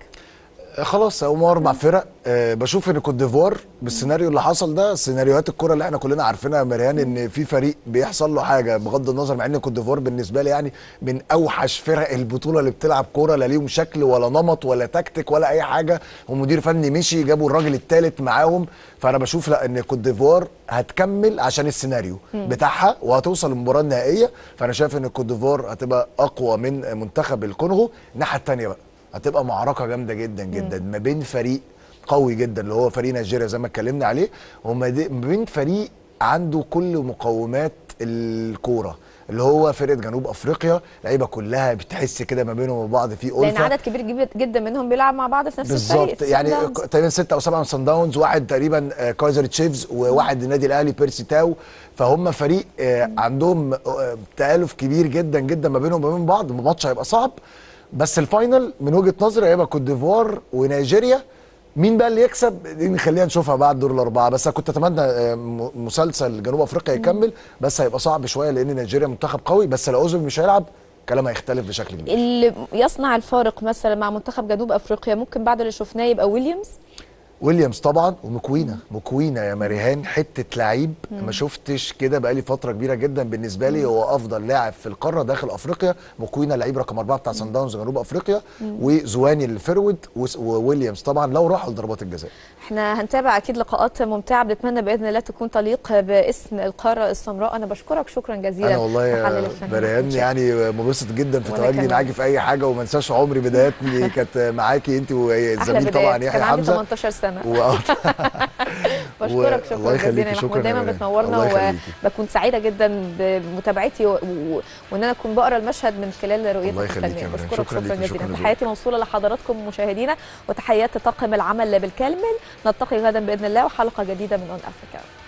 خلاص هم اربع فرق أه بشوف ان كوت ديفوار بالسيناريو اللي حصل ده سيناريوهات الكره اللي احنا كلنا عارفينها يا مريان ان في فريق بيحصل له حاجه بغض النظر مع ان كوت ديفوار بالنسبه لي يعني من اوحش فرق البطوله اللي بتلعب كوره لا ليهم شكل ولا نمط ولا تكتيك ولا اي حاجه ومدير فني مشي جابوا الراجل الثالث معاهم فانا بشوف لا ان كوت ديفوار هتكمل عشان السيناريو بتاعها وهتوصل للمباراه النهائيه فانا شايف ان كوت ديفوار هتبقى اقوى من منتخب الكونغو الناحيه الثانيه بقى هتبقى معركه جامده جدا جدا ما بين فريق قوي جدا اللي هو فريق نيجيريا زي ما اتكلمنا عليه وما دي- ما بين فريق عنده كل مقومات الكوره اللي هو فرقه جنوب افريقيا لعيبه كلها بتحس كده ما بينهم وبعض في لان ألفة عدد كبير جب- جدا منهم بيلعب مع بعض في نفس الفريق بالظبط في يعني سان داونز. تقريبا ستة او سبعة من صن داونز واحد تقريبا آه، كايزر تشيفز وواحد النادي الاهلي بيرسي تاو فهم فريق آه، عندهم آه، تآلف كبير جدا جدا ما بينهم وما بين بعض الماتش هيبقى صعب بس الفاينل من وجهه نظري هيبقى كوت ديفوار ونيجيريا مين بقى اللي يكسب دي نخليها نشوفها بعد دور الاربعه بس انا كنت اتمنى آه، م- مسلسل جنوب افريقيا يكمل بس هيبقى صعب شويه لان نيجيريا منتخب قوي بس لو اوزيل مش هيلعب كلام هيختلف بشكل كبير اللي يصنع الفارق مثلا مع منتخب جنوب افريقيا ممكن بعد اللي شفناه يبقى ويليامز ويليامز طبعا ومكوينه مكوينه يا مريهان حته لعيب ما شفتش كده بقالي فتره كبيره جدا بالنسبه لي هو افضل لاعب في القاره داخل افريقيا مكوينه لعيب رقم اربعه بتاع سان داونز جنوب افريقيا وزواني الفيرود وس- وويليامز طبعا لو راحوا لضربات الجزاء احنا هنتابع اكيد لقاءات ممتعه بنتمنى باذن الله تكون تليق باسم القاره السمراء انا بشكرك شكرا جزيلا انا والله محلل يا الفني مريان محمود يعني منبسط جدا في وأنا تواجدي كمان. معاكي في اي حاجه وما انساش عمري بداياتي كانت معاكي انت احلى والزميل طبعا بدايات يحيى كان عندي حمزه 18 سنه و... بشكرك و- الله شكرا جزيلا يخليكي، يا محمود شكراً دايما يا مريم. بتنورنا الله يخليكي. وبكون سعيده جدا بمتابعتي و... و... وان انا اكون بقرا المشهد من خلال رؤيتك الله يخليك الفنيه يا مريم. بشكرك شكراً شكرا ليكي، شكراً جزيلا جزيلاً. تحياتي موصوله لحضراتكم مشاهدينا وتحيات طاقم العمل بالكامل نلتقي غدا باذن الله وحلقه جديده من اون افريكا